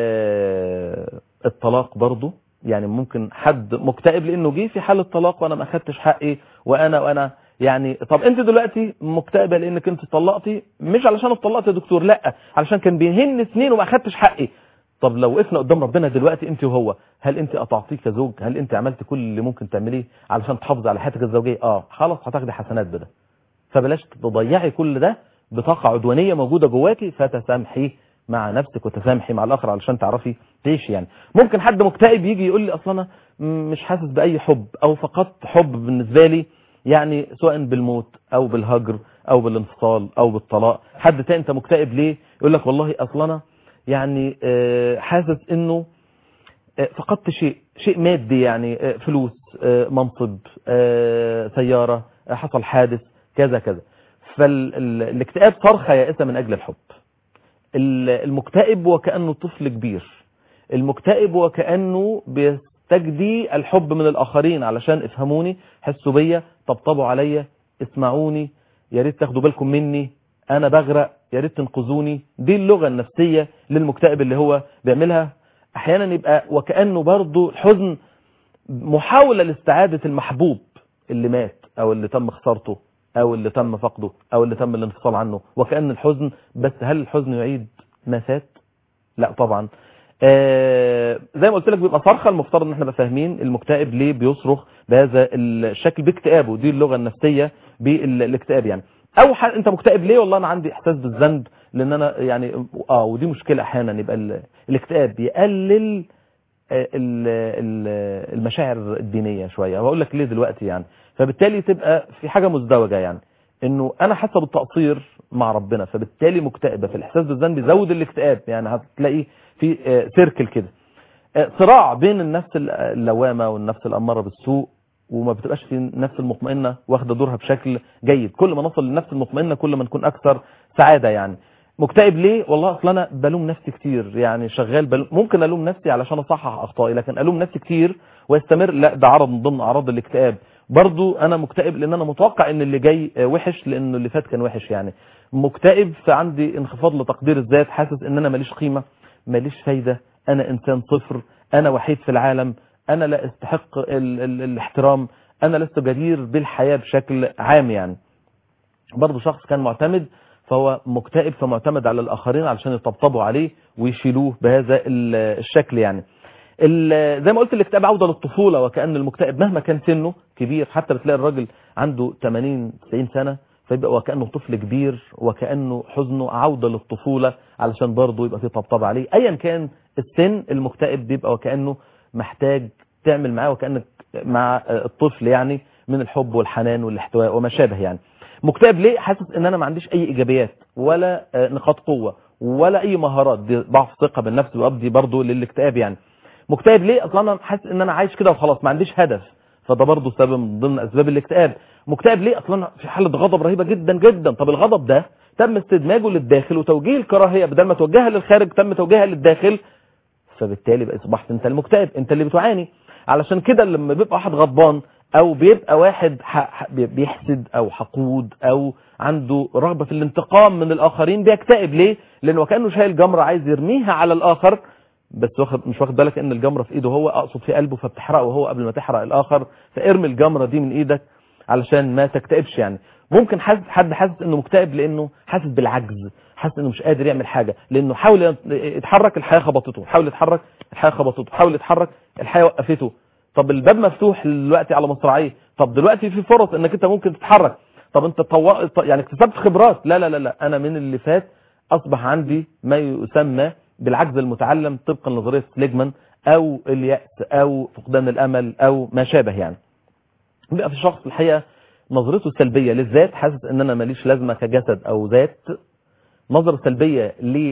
آه، الطلاق برضو يعني ممكن حد مكتئب لانه جه في حالة طلاق وانا ما اخدتش حقي وانا وانا يعني طب انت دلوقتي مكتئبه لانك انت طلقتي مش علشان اتطلقت يا دكتور لا علشان كان بيهن سنين وما اخدتش حقي طب لو وقفنا قدام ربنا دلوقتي انت وهو هل انت اطعتيه كزوج هل انت عملت كل اللي ممكن تعمليه علشان تحافظي على حياتك الزوجيه اه خلاص هتاخدي حسنات بده فبلاش تضيعي كل ده بطاقه عدوانيه موجوده جواكي فتسامحي مع نفسك وتسامحي مع الاخر علشان تعرفي تعيشي يعني ممكن حد مكتئب يجي يقول لي اصلا انا مش حاسس باي حب او فقدت حب بالنسبه لي يعني سواء بالموت او بالهجر او بالانفصال او بالطلاق حد تاني انت مكتئب ليه يقول لك والله اصلا انا يعني آه، حاسس انه آه، فقدت شيء شيء مادي يعني آه، فلوس آه، منصب آه، سيارة آه، حصل حادث كذا كذا فالاكتئاب صرخة يائسة من أجل الحب ال- المكتئب وكأنه طفل كبير المكتئب وكأنه بيستجدي الحب من الآخرين علشان افهموني حسوا بيا طبطبوا عليا اسمعوني يا ريت تاخدوا بالكم مني انا بغرق يا ريت تنقذوني دي اللغة النفسية للمكتئب اللي هو بيعملها احيانا يبقى وكأنه برضو الحزن محاولة لاستعادة المحبوب اللي مات او اللي تم خسارته او اللي تم فقده او اللي تم الانفصال عنه وكأن الحزن بس هل الحزن يعيد ما فات لا طبعا آه زي ما قلت لك بيبقى صرخه المفترض ان احنا نبقى فاهمين المكتئب ليه بيصرخ بهذا الشكل باكتئابه دي اللغه النفسيه بالاكتئاب يعني او ح... انت مكتئب ليه والله انا عندي احساس بالذنب لان انا يعني اه ودي مشكله احيانا يبقى ال... الاكتئاب يقلل آه، ال- ال- المشاعر الدينيه شويه وهقول لك ليه دلوقتي يعني فبالتالي تبقى في حاجه مزدوجه يعني انه انا حاسه بالتقصير مع ربنا فبالتالي مكتئبه فالاحساس بالذنب يزود الاكتئاب يعني هتلاقي في آه، سيركل كده آه، صراع بين النفس اللوامه والنفس الاماره بالسوء وما بتبقاش في النفس المطمئنه واخده دورها بشكل جيد كل ما نصل للنفس المطمئنه كل ما نكون اكثر سعاده يعني مكتئب ليه والله اصل انا بلوم نفسي كتير يعني شغال بلوم ممكن الوم نفسي علشان اصحح اخطائي لكن الوم نفسي كتير ويستمر لا ده عرض من ضمن اعراض الاكتئاب برضو انا مكتئب لان انا متوقع ان اللي جاي آه، وحش لان اللي فات كان وحش يعني مكتئب فعندي انخفاض لتقدير الذات حاسس ان انا ماليش قيمه ماليش فايده انا انسان صفر انا وحيد في العالم انا لا استحق ال ال الاحترام انا لست جدير بالحياه بشكل عام يعني برضه شخص كان معتمد فهو مكتئب فمعتمد على الآخرين علشان يطبطبوا عليه ويشيلوه بهذا ال- الشكل يعني ال- زي ما قلت الاكتئاب عودة للطفولة وكأن المكتئب مهما كان سنه كبير حتى بتلاقي الراجل عنده 80 90 سنة فيبقى وكأنه طفل كبير وكأنه حزنه عودة للطفولة علشان برضه يبقى فيه طبطبة عليه ايا كان السن المكتئب بيبقى وكأنه محتاج تعمل معاه وكأنك مع الطفل يعني من الحب والحنان والاحتواء وما شابه يعني مكتئب ليه حاسس ان انا ما عنديش اي ايجابيات ولا آه، نقاط قوة ولا اي مهارات دي ضعف ثقة بالنفس وابدي برضه للاكتئاب يعني مكتئب ليه اصلا انا حاسس ان انا عايش كده وخلاص ما عنديش هدف فده برضه سبب من ضمن اسباب الاكتئاب مكتئب ليه اصلا أنا في حالة غضب رهيبة جدا جدا طب الغضب ده تم استدماجه للداخل وتوجيه الكراهية بدل ما توجهها للخارج تم توجيهها للداخل فبالتالي بقى اصبحت انت المكتئب انت اللي بتعاني علشان كده لما بيبقى واحد غضبان او بيبقى واحد ح- ح- بيحسد او حقود او عنده رغبة في الانتقام من الاخرين بيكتئب ليه لانه كانه شايل جمرة عايز يرميها على الاخر بس واخد مش واخد بالك ان الجمرة في ايده هو اقصد في قلبه فبتحرقه هو قبل ما تحرق الاخر فارمي الجمرة دي من ايدك علشان ما تكتئبش يعني ممكن حد حد حاسس انه مكتئب لانه حاسس بالعجز حاسس انه مش قادر يعمل حاجه لانه حاول يتحرك الحياه خبطته حاول يتحرك الحياه خبطته حاول يتحرك الحياه وقفته طب الباب مفتوح دلوقتي على مصراعيه طب دلوقتي في فرص انك انت ممكن تتحرك طب انت طو... يعني اكتسبت خبرات لا لا لا لا انا من اللي فات اصبح عندي ما يسمى بالعجز المتعلم طبقا لنظريه سليجمان او الياس او فقدان الامل او ما شابه يعني بيبقى في شخص الحقيقه نظرته سلبيه للذات حاسس ان انا ماليش لازمه كجسد او ذات نظرة سلبية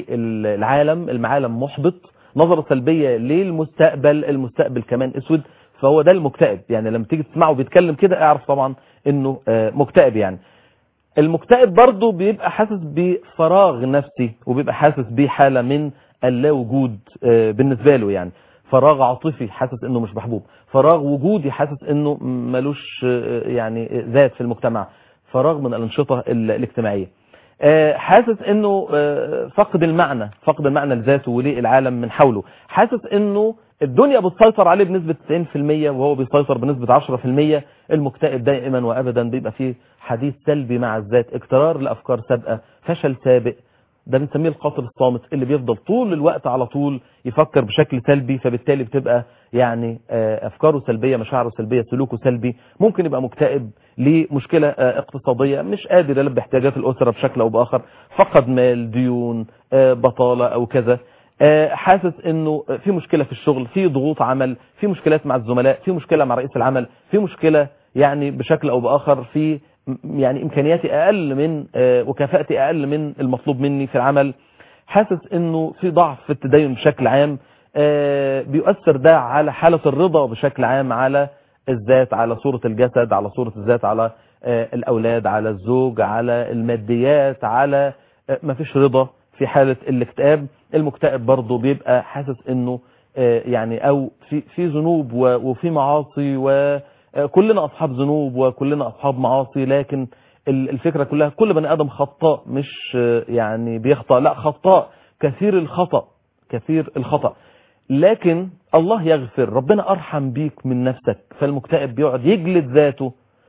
للعالم المعالم محبط نظرة سلبية للمستقبل المستقبل كمان اسود فهو ده المكتئب يعني لما تيجي تسمعه بيتكلم كده اعرف طبعا انه آه، مكتئب يعني المكتئب برضه بيبقى حاسس بفراغ نفسي وبيبقى حاسس بحالة من اللا وجود آه، بالنسبة له يعني فراغ عاطفي حاسس انه مش محبوب فراغ وجودي حاسس انه ملوش آه، يعني ذات في المجتمع فراغ من الانشطة ال- الاجتماعية آه، حاسس انه آه، فقد المعنى فقد المعنى لذاته وللعالم من حوله حاسس انه الدنيا بتسيطر عليه بنسبة 90% وهو بيسيطر بنسبة 10% المكتئب دائما وابدا بيبقى فيه حديث سلبي مع الذات اكترار لافكار سابقة فشل سابق ده بنسميه القاتل الصامت اللي بيفضل طول الوقت على طول يفكر بشكل سلبي فبالتالي بتبقى يعني آه، افكاره سلبيه مشاعره سلبيه سلوكه سلبي ممكن يبقى مكتئب لمشكله آه، اقتصاديه مش قادر يلبي احتياجات الاسره بشكل او باخر فقد مال ديون آه، بطاله او كذا آه، حاسس انه في مشكله في الشغل في ضغوط عمل في مشكلات مع الزملاء في مشكله مع رئيس العمل في مشكله يعني بشكل او باخر في م- يعني امكانياتي اقل من آه، وكفاءتي اقل من المطلوب مني في العمل حاسس انه في ضعف في التدين بشكل عام آه، بيؤثر ده على حالة الرضا بشكل عام على الذات على صورة الجسد على صورة الذات على آه، الأولاد على الزوج على الماديات على آه، مفيش رضا في حالة الاكتئاب المكتئب برضه بيبقى حاسس انه آه، يعني او في في ذنوب و- وفي معاصي وكلنا اصحاب ذنوب وكلنا اصحاب معاصي لكن ال- الفكرة كلها كل بني ادم خطاء مش آه، يعني بيخطأ لا خطاء كثير الخطأ كثير الخطأ لكن الله يغفر ربنا ارحم بيك من نفسك فالمكتئب بيقعد يجلد ذاته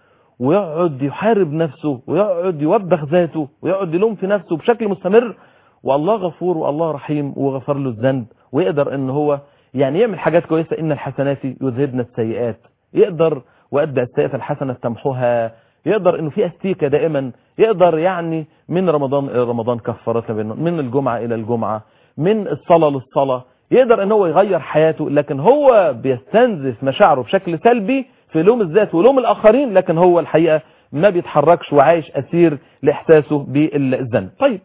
ويقعد يحارب نفسه ويقعد يوبخ ذاته ويقعد يلوم في نفسه بشكل مستمر والله غفور والله رحيم وغفر له الذنب ويقدر ان هو يعني يعمل حاجات كويسة ان الحسنات يذهبن السيئات يقدر وأتبع السيئة الحسنة تمحوها يقدر انه في استيكة دائما يقدر يعني من رمضان الى رمضان كفارة بينهم من الجمعة الى الجمعة من الصلاة للصلاة يقدر ان هو يغير حياته لكن هو بيستنزف مشاعره بشكل سلبي في لوم الذات ولوم الاخرين لكن هو الحقيقة ما بيتحركش وعايش اسير لاحساسه بالذنب طيب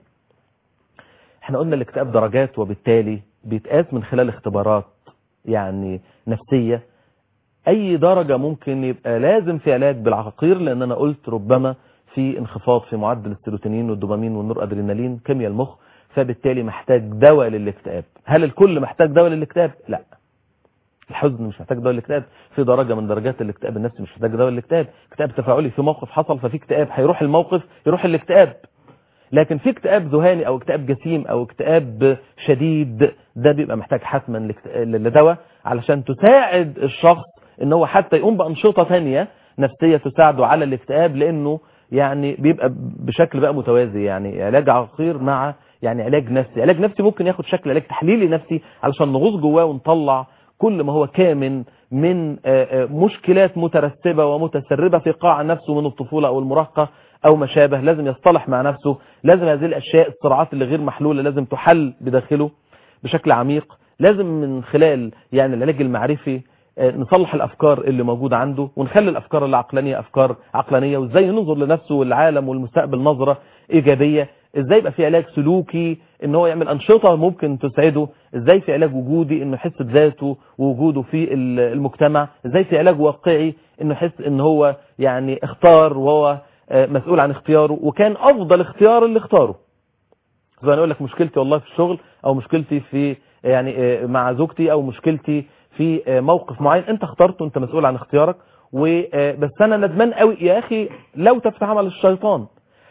احنا قلنا الاكتئاب درجات وبالتالي بيتقاس من خلال اختبارات يعني نفسية اي درجة ممكن يبقى لازم في علاج بالعقاقير لان انا قلت ربما في انخفاض في معدل السيروتونين والدوبامين والنور ادرينالين كيمياء المخ فبالتالي محتاج دواء للاكتئاب هل الكل محتاج دواء للاكتئاب لا الحزن مش محتاج دواء للاكتئاب في درجة من درجات الاكتئاب النفسي مش محتاج دواء للاكتئاب اكتئاب تفاعلي في موقف حصل ففي اكتئاب هيروح الموقف يروح الاكتئاب لكن في اكتئاب ذهاني او اكتئاب جسيم او اكتئاب شديد ده بيبقى محتاج حتما لدواء علشان تساعد الشخص ان هو حتى يقوم بانشطه ثانيه نفسيه تساعده على الاكتئاب لانه يعني بيبقى بشكل بقى متوازي يعني علاج عقير مع يعني علاج نفسي علاج نفسي ممكن ياخد شكل علاج تحليلي نفسي علشان نغوص جواه ونطلع كل ما هو كامن من مشكلات مترتبة ومتسربة في قاع نفسه من الطفولة أو المراهقة أو ما شابه لازم يصطلح مع نفسه لازم هذه الأشياء الصراعات اللي غير محلولة لازم تحل بداخله بشكل عميق لازم من خلال يعني العلاج المعرفي نصلح الأفكار اللي موجودة عنده ونخلي الأفكار العقلانية أفكار عقلانية وإزاي ينظر لنفسه والعالم والمستقبل نظرة إيجابية ازاي يبقى في علاج سلوكي ان هو يعمل انشطة ممكن تسعده ازاي في علاج وجودي انه يحس بذاته ووجوده في المجتمع ازاي في علاج واقعي انه يحس ان هو يعني اختار وهو مسؤول عن اختياره وكان افضل اختيار اللي اختاره زي اقول لك مشكلتي والله في الشغل او مشكلتي في يعني مع زوجتي او مشكلتي في موقف معين انت اخترته انت مسؤول عن اختيارك وبس انا ندمان قوي يا اخي لو تفتح عمل الشيطان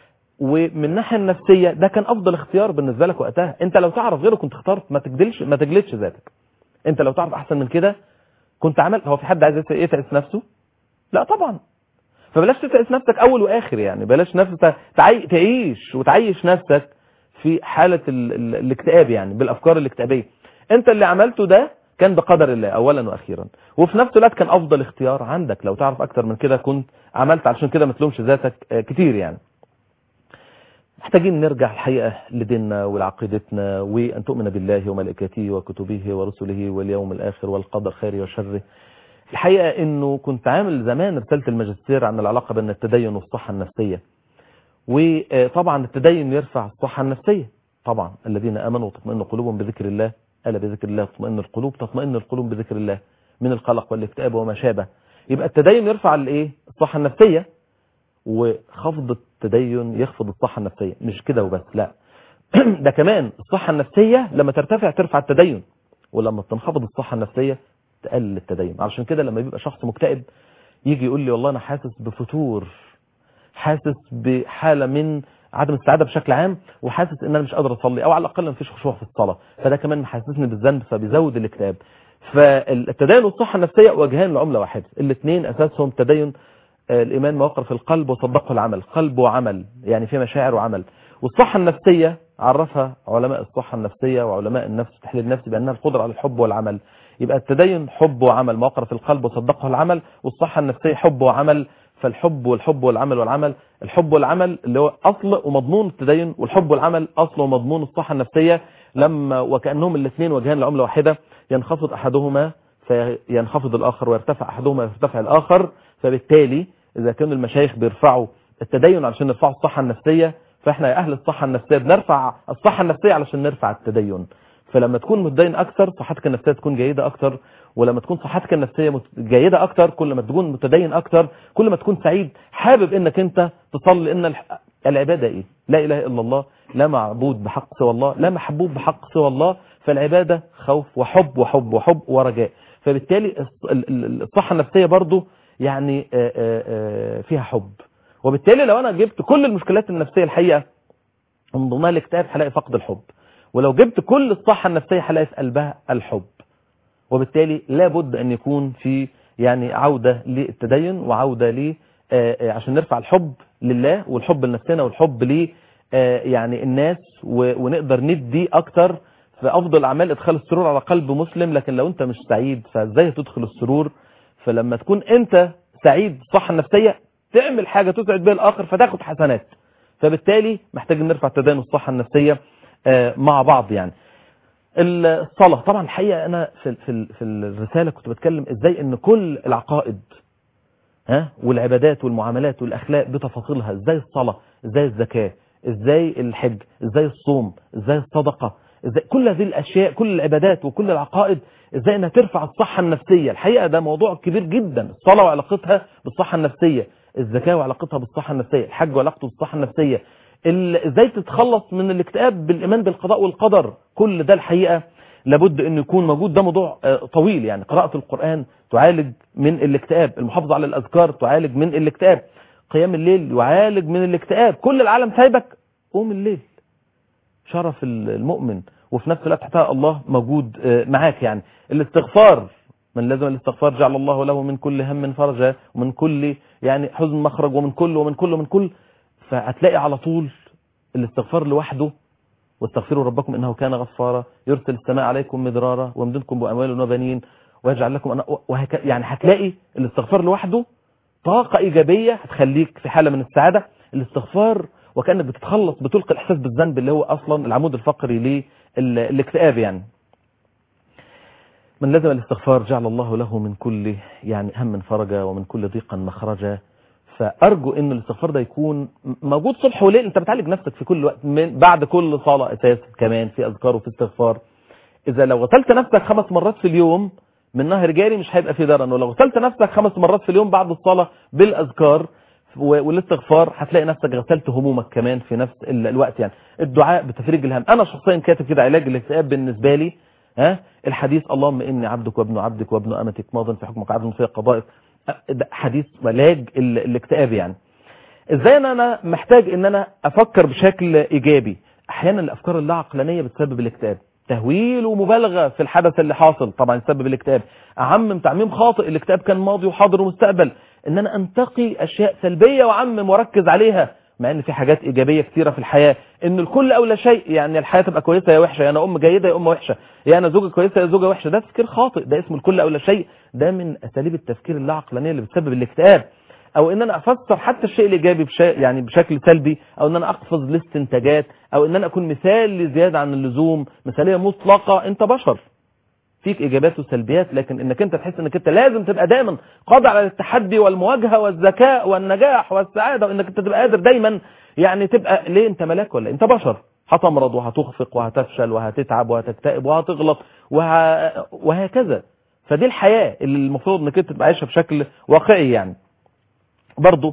ومن الناحيه النفسيه ده كان افضل اختيار بالنسبه لك وقتها انت لو تعرف غيره كنت اخترت ما تجدلش ما تجلدش ذاتك انت لو تعرف احسن من كده كنت عمل هو في حد عايز يتعس نفسه لا طبعا فبلاش تتعس نفسك اول واخر يعني بلاش نفسك تعي... تعيش وتعيش نفسك في حاله ال... ال... الاكتئاب يعني بالافكار الاكتئابيه انت اللي عملته ده كان بقدر الله اولا واخيرا وفي نفس الوقت كان افضل اختيار عندك لو تعرف اكتر من كده كنت عملت علشان كده ما تلومش ذاتك كتير يعني محتاجين نرجع الحقيقة لديننا ولعقيدتنا وأن تؤمن بالله وملائكته وكتبه ورسله واليوم الآخر والقدر خيره وشره الحقيقة أنه كنت عامل زمان رسالة الماجستير عن العلاقة بين التدين والصحة النفسية وطبعا التدين يرفع الصحة النفسية طبعا الذين آمنوا وتطمئن قلوبهم بذكر الله ألا بذكر الله تطمئن القلوب تطمئن القلوب بذكر الله من القلق والاكتئاب وما شابه يبقى التدين يرفع الايه الصحة النفسية وخفض التدين يخفض الصحة النفسية مش كده وبس لا ده كمان الصحة النفسية لما ترتفع ترفع التدين ولما تنخفض الصحة النفسية تقلل التدين علشان كده لما بيبقى شخص مكتئب يجي يقول لي والله انا حاسس بفتور حاسس بحالة من عدم السعادة بشكل عام وحاسس ان انا مش قادر اصلي او على الاقل مفيش خشوع في الصلاة فده كمان محسسني بالذنب فبيزود الاكتئاب فالتدين والصحة النفسية وجهان لعملة واحدة الاثنين اساسهم تدين الإيمان مواقر في القلب وصدقه العمل قلب وعمل يعني في مشاعر وعمل والصحة النفسية عرفها علماء الصحة النفسية وعلماء النفس التحليل النفسي بأنها القدرة على الحب والعمل يبقى التدين حب وعمل مواقر في القلب وصدقه العمل والصحة النفسية حب وعمل فالحب والحب والعمل والعمل الحب والعمل اللي هو أصل ومضمون التدين والحب والعمل أصل ومضمون الصحة النفسية لما وكأنهم الاثنين وجهان لعملة واحدة ينخفض أحدهما فينخفض الآخر ويرتفع أحدهما ويرتفع الآخر فبالتالي إذا كانوا المشايخ بيرفعوا التدين علشان يرفعوا الصحة النفسية فإحنا يا أهل الصحة النفسية بنرفع الصحة النفسية علشان نرفع التدين فلما تكون متدين اكتر صحتك النفسيه تكون جيده اكتر ولما تكون صحتك النفسيه مت- جيده اكتر كل ما تكون متدين اكتر كل ما تكون سعيد حابب انك انت تصلي ان الح- العباده ايه لا اله الا الله لا معبود بحق سوى الله لا محبوب بحق سوى الله فالعباده خوف وحب وحب وحب ورجاء فبالتالي الص- ال- ال- الصحه النفسيه برضو يعني آه، آه، آه، فيها حب وبالتالي لو انا جبت كل المشكلات النفسيه الحقيقه من ضمنها الاكتئاب هلاقي فقد الحب ولو جبت كل الصحة النفسية هلاقي في قلبها الحب وبالتالي لابد ان يكون في يعني عودة للتدين وعودة ل آه، آه، عشان نرفع الحب لله والحب لنفسنا والحب ل آه، يعني الناس و- ونقدر ندي اكتر في افضل اعمال ادخال السرور على قلب مسلم لكن لو انت مش سعيد فازاي تدخل السرور فلما تكون انت سعيد الصحة النفسية تعمل حاجة تسعد بها الاخر فتاخد حسنات فبالتالي محتاجين نرفع التدين والصحة النفسية آه، مع بعض يعني الصلاة طبعا الحقيقة أنا في, في, في الرسالة كنت بتكلم إزاي إن كل العقائد ها والعبادات والمعاملات والأخلاق بتفاصيلها إزاي الصلاة إزاي الزكاة إزاي الحج إزاي الصوم إزاي الصدقة إزاي كل هذه الأشياء كل العبادات وكل العقائد إزاي إنها ترفع الصحة النفسية الحقيقة ده موضوع كبير جدا الصلاة وعلاقتها بالصحة النفسية الزكاة وعلاقتها بالصحة النفسية الحج وعلاقته بالصحة النفسية ال- ازاي تتخلص من الاكتئاب بالايمان بالقضاء والقدر كل ده الحقيقه لابد انه يكون موجود ده موضوع آه، طويل يعني قراءه القران تعالج من الاكتئاب المحافظه على الاذكار تعالج من الاكتئاب قيام الليل يعالج من الاكتئاب كل العالم سايبك قوم الليل شرف ال- المؤمن وفي نفس الوقت حتى الله موجود آه، معاك يعني الاستغفار من لازم الاستغفار جعل الله له من كل هم فرجا ومن كل يعني حزن مخرج ومن كل ومن كل ومن كل فهتلاقي على طول الاستغفار لوحده واستغفروا ربكم انه كان غفارا يرسل السماء عليكم مدرارا ويمددكم باموال وبنين ويجعل لكم أنا وهك... يعني هتلاقي الاستغفار لوحده طاقة إيجابية هتخليك في حالة من السعادة الاستغفار وكأنك بتتخلص بتلقي الإحساس بالذنب اللي هو أصلا العمود الفقري للاكتئاب يعني من لزم الاستغفار جعل الله له من كل يعني هم فرجا ومن كل ضيق مخرجا فأرجو أن الاستغفار ده يكون موجود صبح وليل أنت بتعالج نفسك في كل وقت من بعد كل صلاة أساسا كمان في أذكار وفي استغفار إذا لو غسلت نفسك خمس مرات في اليوم من نهر جاري مش هيبقى في درن ولو غسلت نفسك خمس مرات في اليوم بعد الصلاة بالأذكار و- والاستغفار هتلاقي نفسك غسلت همومك كمان في نفس ال- الوقت يعني الدعاء بتفريج الهم انا شخصيا كاتب كده علاج الاكتئاب بالنسبه لي ها الحديث اللهم اني عبدك وابن عبدك وابن امتك ماض في حكمك عدل في قضائك أه، ده حديث علاج ال- الاكتئاب يعني ازاي ان انا محتاج ان انا افكر بشكل ايجابي احيانا الافكار اللا عقلانيه بتسبب الاكتئاب تهويل ومبالغه في الحدث اللي حاصل طبعا يسبب الاكتئاب اعمم تعميم خاطئ الاكتئاب كان ماضي وحاضر ومستقبل ان انا انتقي اشياء سلبيه واعمم واركز عليها مع ان في حاجات ايجابيه كتيره في الحياه ان الكل اولى شيء يعني الحياه تبقى كويسه يا وحشه يا انا ام جيده يا ام وحشه يا انا زوجه كويسه يا زوجه وحشه ده تفكير خاطئ ده اسمه الكل اولى شيء ده من اساليب التفكير اللا عقلانيه اللي بتسبب الاكتئاب او ان انا افسر حتى الشيء الايجابي بشيء يعني بشكل سلبي او ان انا اقفز لاستنتاجات او ان انا اكون مثال زياده عن اللزوم مثاليه مطلقه انت بشر فيك ايجابيات وسلبيات لكن انك انت تحس انك انت لازم تبقى دايما قادر على التحدي والمواجهه والذكاء والنجاح والسعاده وانك انت تبقى قادر دايما يعني تبقى ليه انت ملاك ولا إيه؟ انت بشر هتمرض وهتخفق وهتفشل وهتتعب وهتكتئب وهتغلط وه... وهكذا فدي الحياه اللي المفروض انك انت تبقى عايشها بشكل واقعي يعني برضو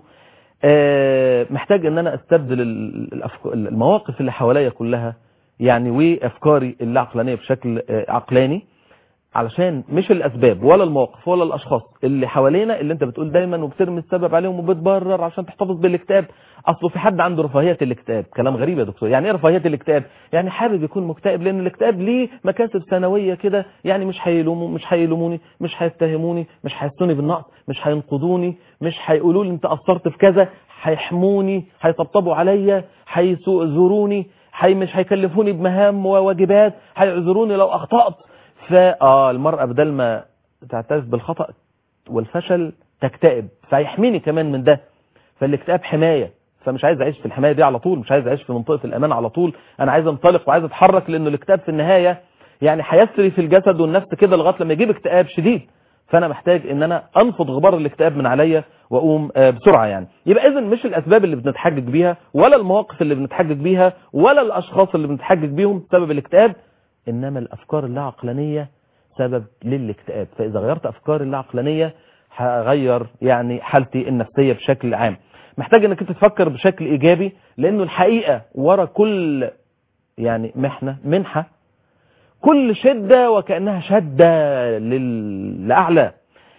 آه، محتاج ان انا استبدل ال- الأفك- المواقف اللي حواليا كلها يعني وافكاري اللا عقلانيه بشكل آه، عقلاني علشان مش الاسباب ولا المواقف ولا الاشخاص اللي حوالينا اللي انت بتقول دايما وبترمي السبب عليهم وبتبرر عشان تحتفظ بالاكتئاب اصله في حد عنده رفاهيه الاكتئاب كلام غريب يا دكتور يعني ايه رفاهيه الاكتئاب يعني حابب يكون مكتئب لان الاكتئاب ليه مكاسب سنويه كده يعني مش هيلوموا مش هيلوموني مش هيتهموني مش هيحسوني بالنقص مش هينقضوني مش هيقولوا لي انت قصرت في كذا هيحموني هيطبطبوا عليا هيزوروني هي مش هيكلفوني بمهام وواجبات هيعذروني لو اخطات فاه المرأة بدل ما تعترف بالخطأ والفشل تكتئب فيحميني كمان من ده فالاكتئاب حماية فمش عايز اعيش في الحماية دي على طول مش عايز اعيش في منطقة الامان على طول انا عايز انطلق وعايز اتحرك لانه الاكتئاب في النهاية يعني هيسري في الجسد والنفس كده لغاية لما يجيب اكتئاب شديد فانا محتاج ان انا انفض غبار الاكتئاب من عليا واقوم آه، بسرعه يعني يبقى اذا مش الاسباب اللي بنتحجج بيها ولا المواقف اللي بنتحجج بيها ولا الاشخاص اللي بنتحجج بيهم بسبب الاكتئاب انما الافكار اللا عقلانيه سبب للاكتئاب فاذا غيرت افكار اللا عقلانيه هغير يعني حالتي النفسيه بشكل عام محتاج انك انت تفكر بشكل ايجابي لانه الحقيقه ورا كل يعني محنه منحه كل شده وكانها شده لل... لاعلى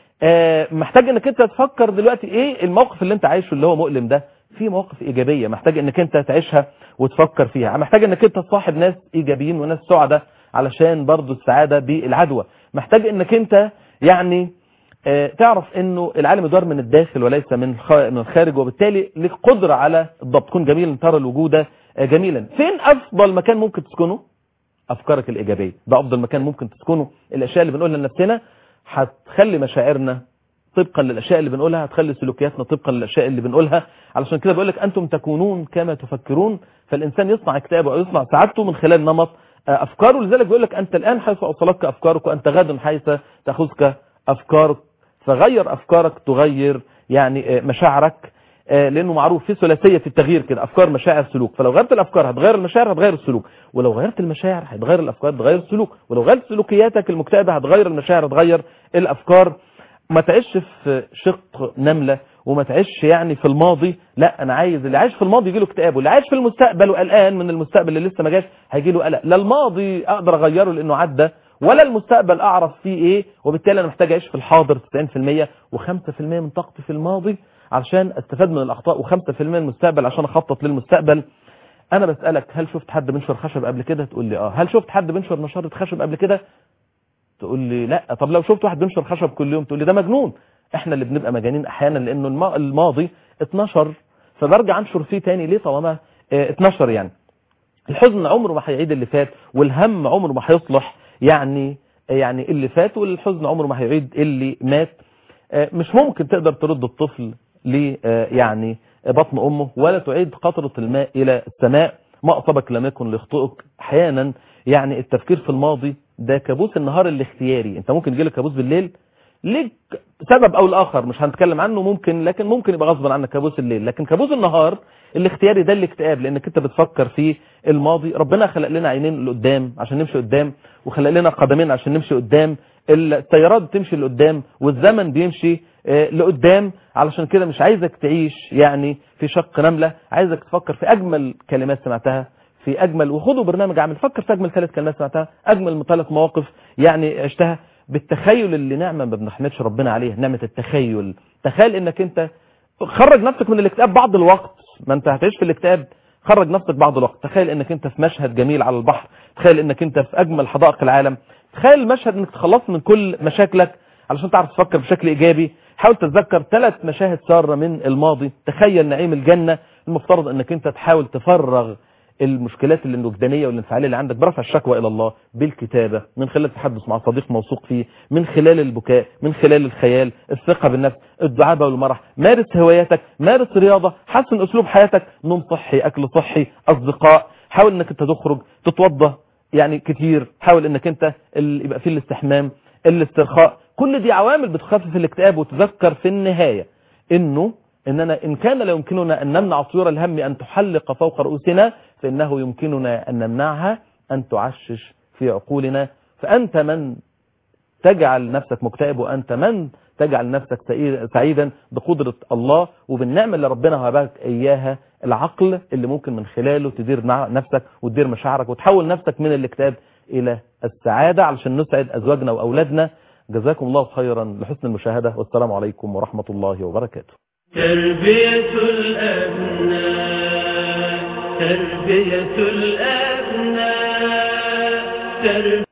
آه، محتاج انك انت تفكر دلوقتي ايه الموقف اللي انت عايشه اللي هو مؤلم ده في مواقف ايجابيه محتاج انك انت تعيشها وتفكر فيها محتاج انك انت تصاحب ناس ايجابيين وناس سعداء علشان برضو السعاده بالعدوى محتاج انك انت يعني آه، تعرف انه العالم يدار من الداخل وليس من الخ- من الخارج وبالتالي لك قدره على الضبط كن جميلا ترى الوجود آه، جميلا فين افضل مكان ممكن تسكنه افكارك الايجابيه ده افضل مكان ممكن تسكنه الاشياء اللي بنقولها لنفسنا هتخلي مشاعرنا طبقا للاشياء اللي بنقولها هتخلي سلوكياتنا طبقا للاشياء اللي بنقولها علشان كده بقول لك انتم تكونون كما تفكرون فالانسان يصنع اكتئابه او يصنع سعادته من خلال نمط آه، افكاره لذلك بيقول لك انت الان حيث اوصلتك افكارك وانت غد حيث تاخذك افكارك فغير افكارك تغير يعني آه، مشاعرك آه، لانه معروف في ثلاثيه في التغيير كده افكار مشاعر سلوك فلو غيرت الافكار هتغير المشاعر هتغير السلوك ولو غيرت المشاعر هتغير الافكار هتغير السلوك ولو غيرت سلوكياتك المكتئبه هتغير المشاعر هتغير الافكار ما تعيش في شق نمله وما تعيش يعني في الماضي لا انا عايز اللي عايش في الماضي يجي له اكتئاب واللي عايش في المستقبل وقلقان من المستقبل اللي لسه ما جاش هيجي له قلق لا الماضي اقدر اغيره لانه عدى ولا المستقبل اعرف فيه ايه وبالتالي انا محتاج اعيش في الحاضر 90% و5% من طاقتي في الماضي علشان استفاد من الاخطاء و5% من المستقبل عشان اخطط للمستقبل انا بسالك هل شفت حد بينشر خشب قبل كده تقول لي اه هل شفت حد بينشر نشاره خشب قبل كده تقول لي لا طب لو شفت واحد بينشر خشب كل يوم تقول لي ده مجنون احنا اللي بنبقى مجانين احيانا لانه الم- الماضي اتنشر فبرجع انشر فيه تاني ليه طالما اه، اتنشر يعني الحزن عمره ما هيعيد اللي فات والهم عمره ما هيصلح يعني يعني اللي فات والحزن عمره ما هيعيد اللي مات آه، مش ممكن تقدر ترد الطفل ل آه، يعني بطن امه ولا تعيد قطرة الماء الى السماء ما اصابك لم يكن ليخطئك احيانا يعني التفكير في الماضي ده كابوس النهار الاختياري انت ممكن يجيلك كابوس بالليل ليك سبب او الاخر مش هنتكلم عنه ممكن لكن ممكن يبقى غصبا عنك كابوس الليل لكن كابوس النهار الاختياري ده الاكتئاب لانك انت بتفكر في الماضي ربنا خلق لنا عينين لقدام عشان نمشي قدام وخلق لنا قدمين عشان نمشي قدام السيارات بتمشي لقدام والزمن بيمشي آه، لقدام علشان كده مش عايزك تعيش يعني في شق نملة عايزك تفكر في اجمل كلمات سمعتها في اجمل وخدوا برنامج عامل فكر في اجمل ثلاث كلمات سمعتها اجمل ثلاث مواقف يعني عشتها بالتخيل اللي نعمه ما بنحمدش ربنا عليها نعمه التخيل تخيل انك انت خرج نفسك من الاكتئاب بعض الوقت ما انت هتعيش في الاكتئاب خرج نفسك بعض الوقت تخيل انك انت في مشهد جميل على البحر تخيل انك انت في اجمل حدائق العالم تخيل المشهد انك تخلص من كل مشاكلك علشان تعرف تفكر بشكل ايجابي حاول تتذكر ثلاث مشاهد ساره من الماضي تخيل نعيم الجنه المفترض انك انت تحاول تفرغ المشكلات الوجدانيه والانفعاليه اللي عندك برفع الشكوى الى الله بالكتابه من خلال التحدث مع صديق موثوق فيه من خلال البكاء من خلال الخيال الثقه بالنفس الدعابه والمرح مارس هواياتك مارس رياضه حسن اسلوب حياتك نوم صحي اكل صحي اصدقاء حاول انك انت تخرج تتوضى يعني كتير حاول انك انت ال- يبقى فيه الاستحمام الاسترخاء كل دي عوامل بتخفف الاكتئاب وتذكر في النهايه انه اننا ان كان لا يمكننا ان نمنع طيور الهم ان تحلق فوق رؤوسنا فانه يمكننا ان نمنعها ان تعشش في عقولنا فانت من تجعل نفسك مكتئب وانت من تجعل نفسك سعيد- سعيدا بقدرة الله وبالنعمة اللي ربنا وهبك اياها العقل اللي ممكن من خلاله تدير مع نفسك وتدير مشاعرك وتحول نفسك من الاكتئاب الى السعادة علشان نسعد ازواجنا واولادنا جزاكم الله خيرا لحسن المشاهدة والسلام عليكم ورحمة الله وبركاته تربية الأبناء تربية الأبناء تربية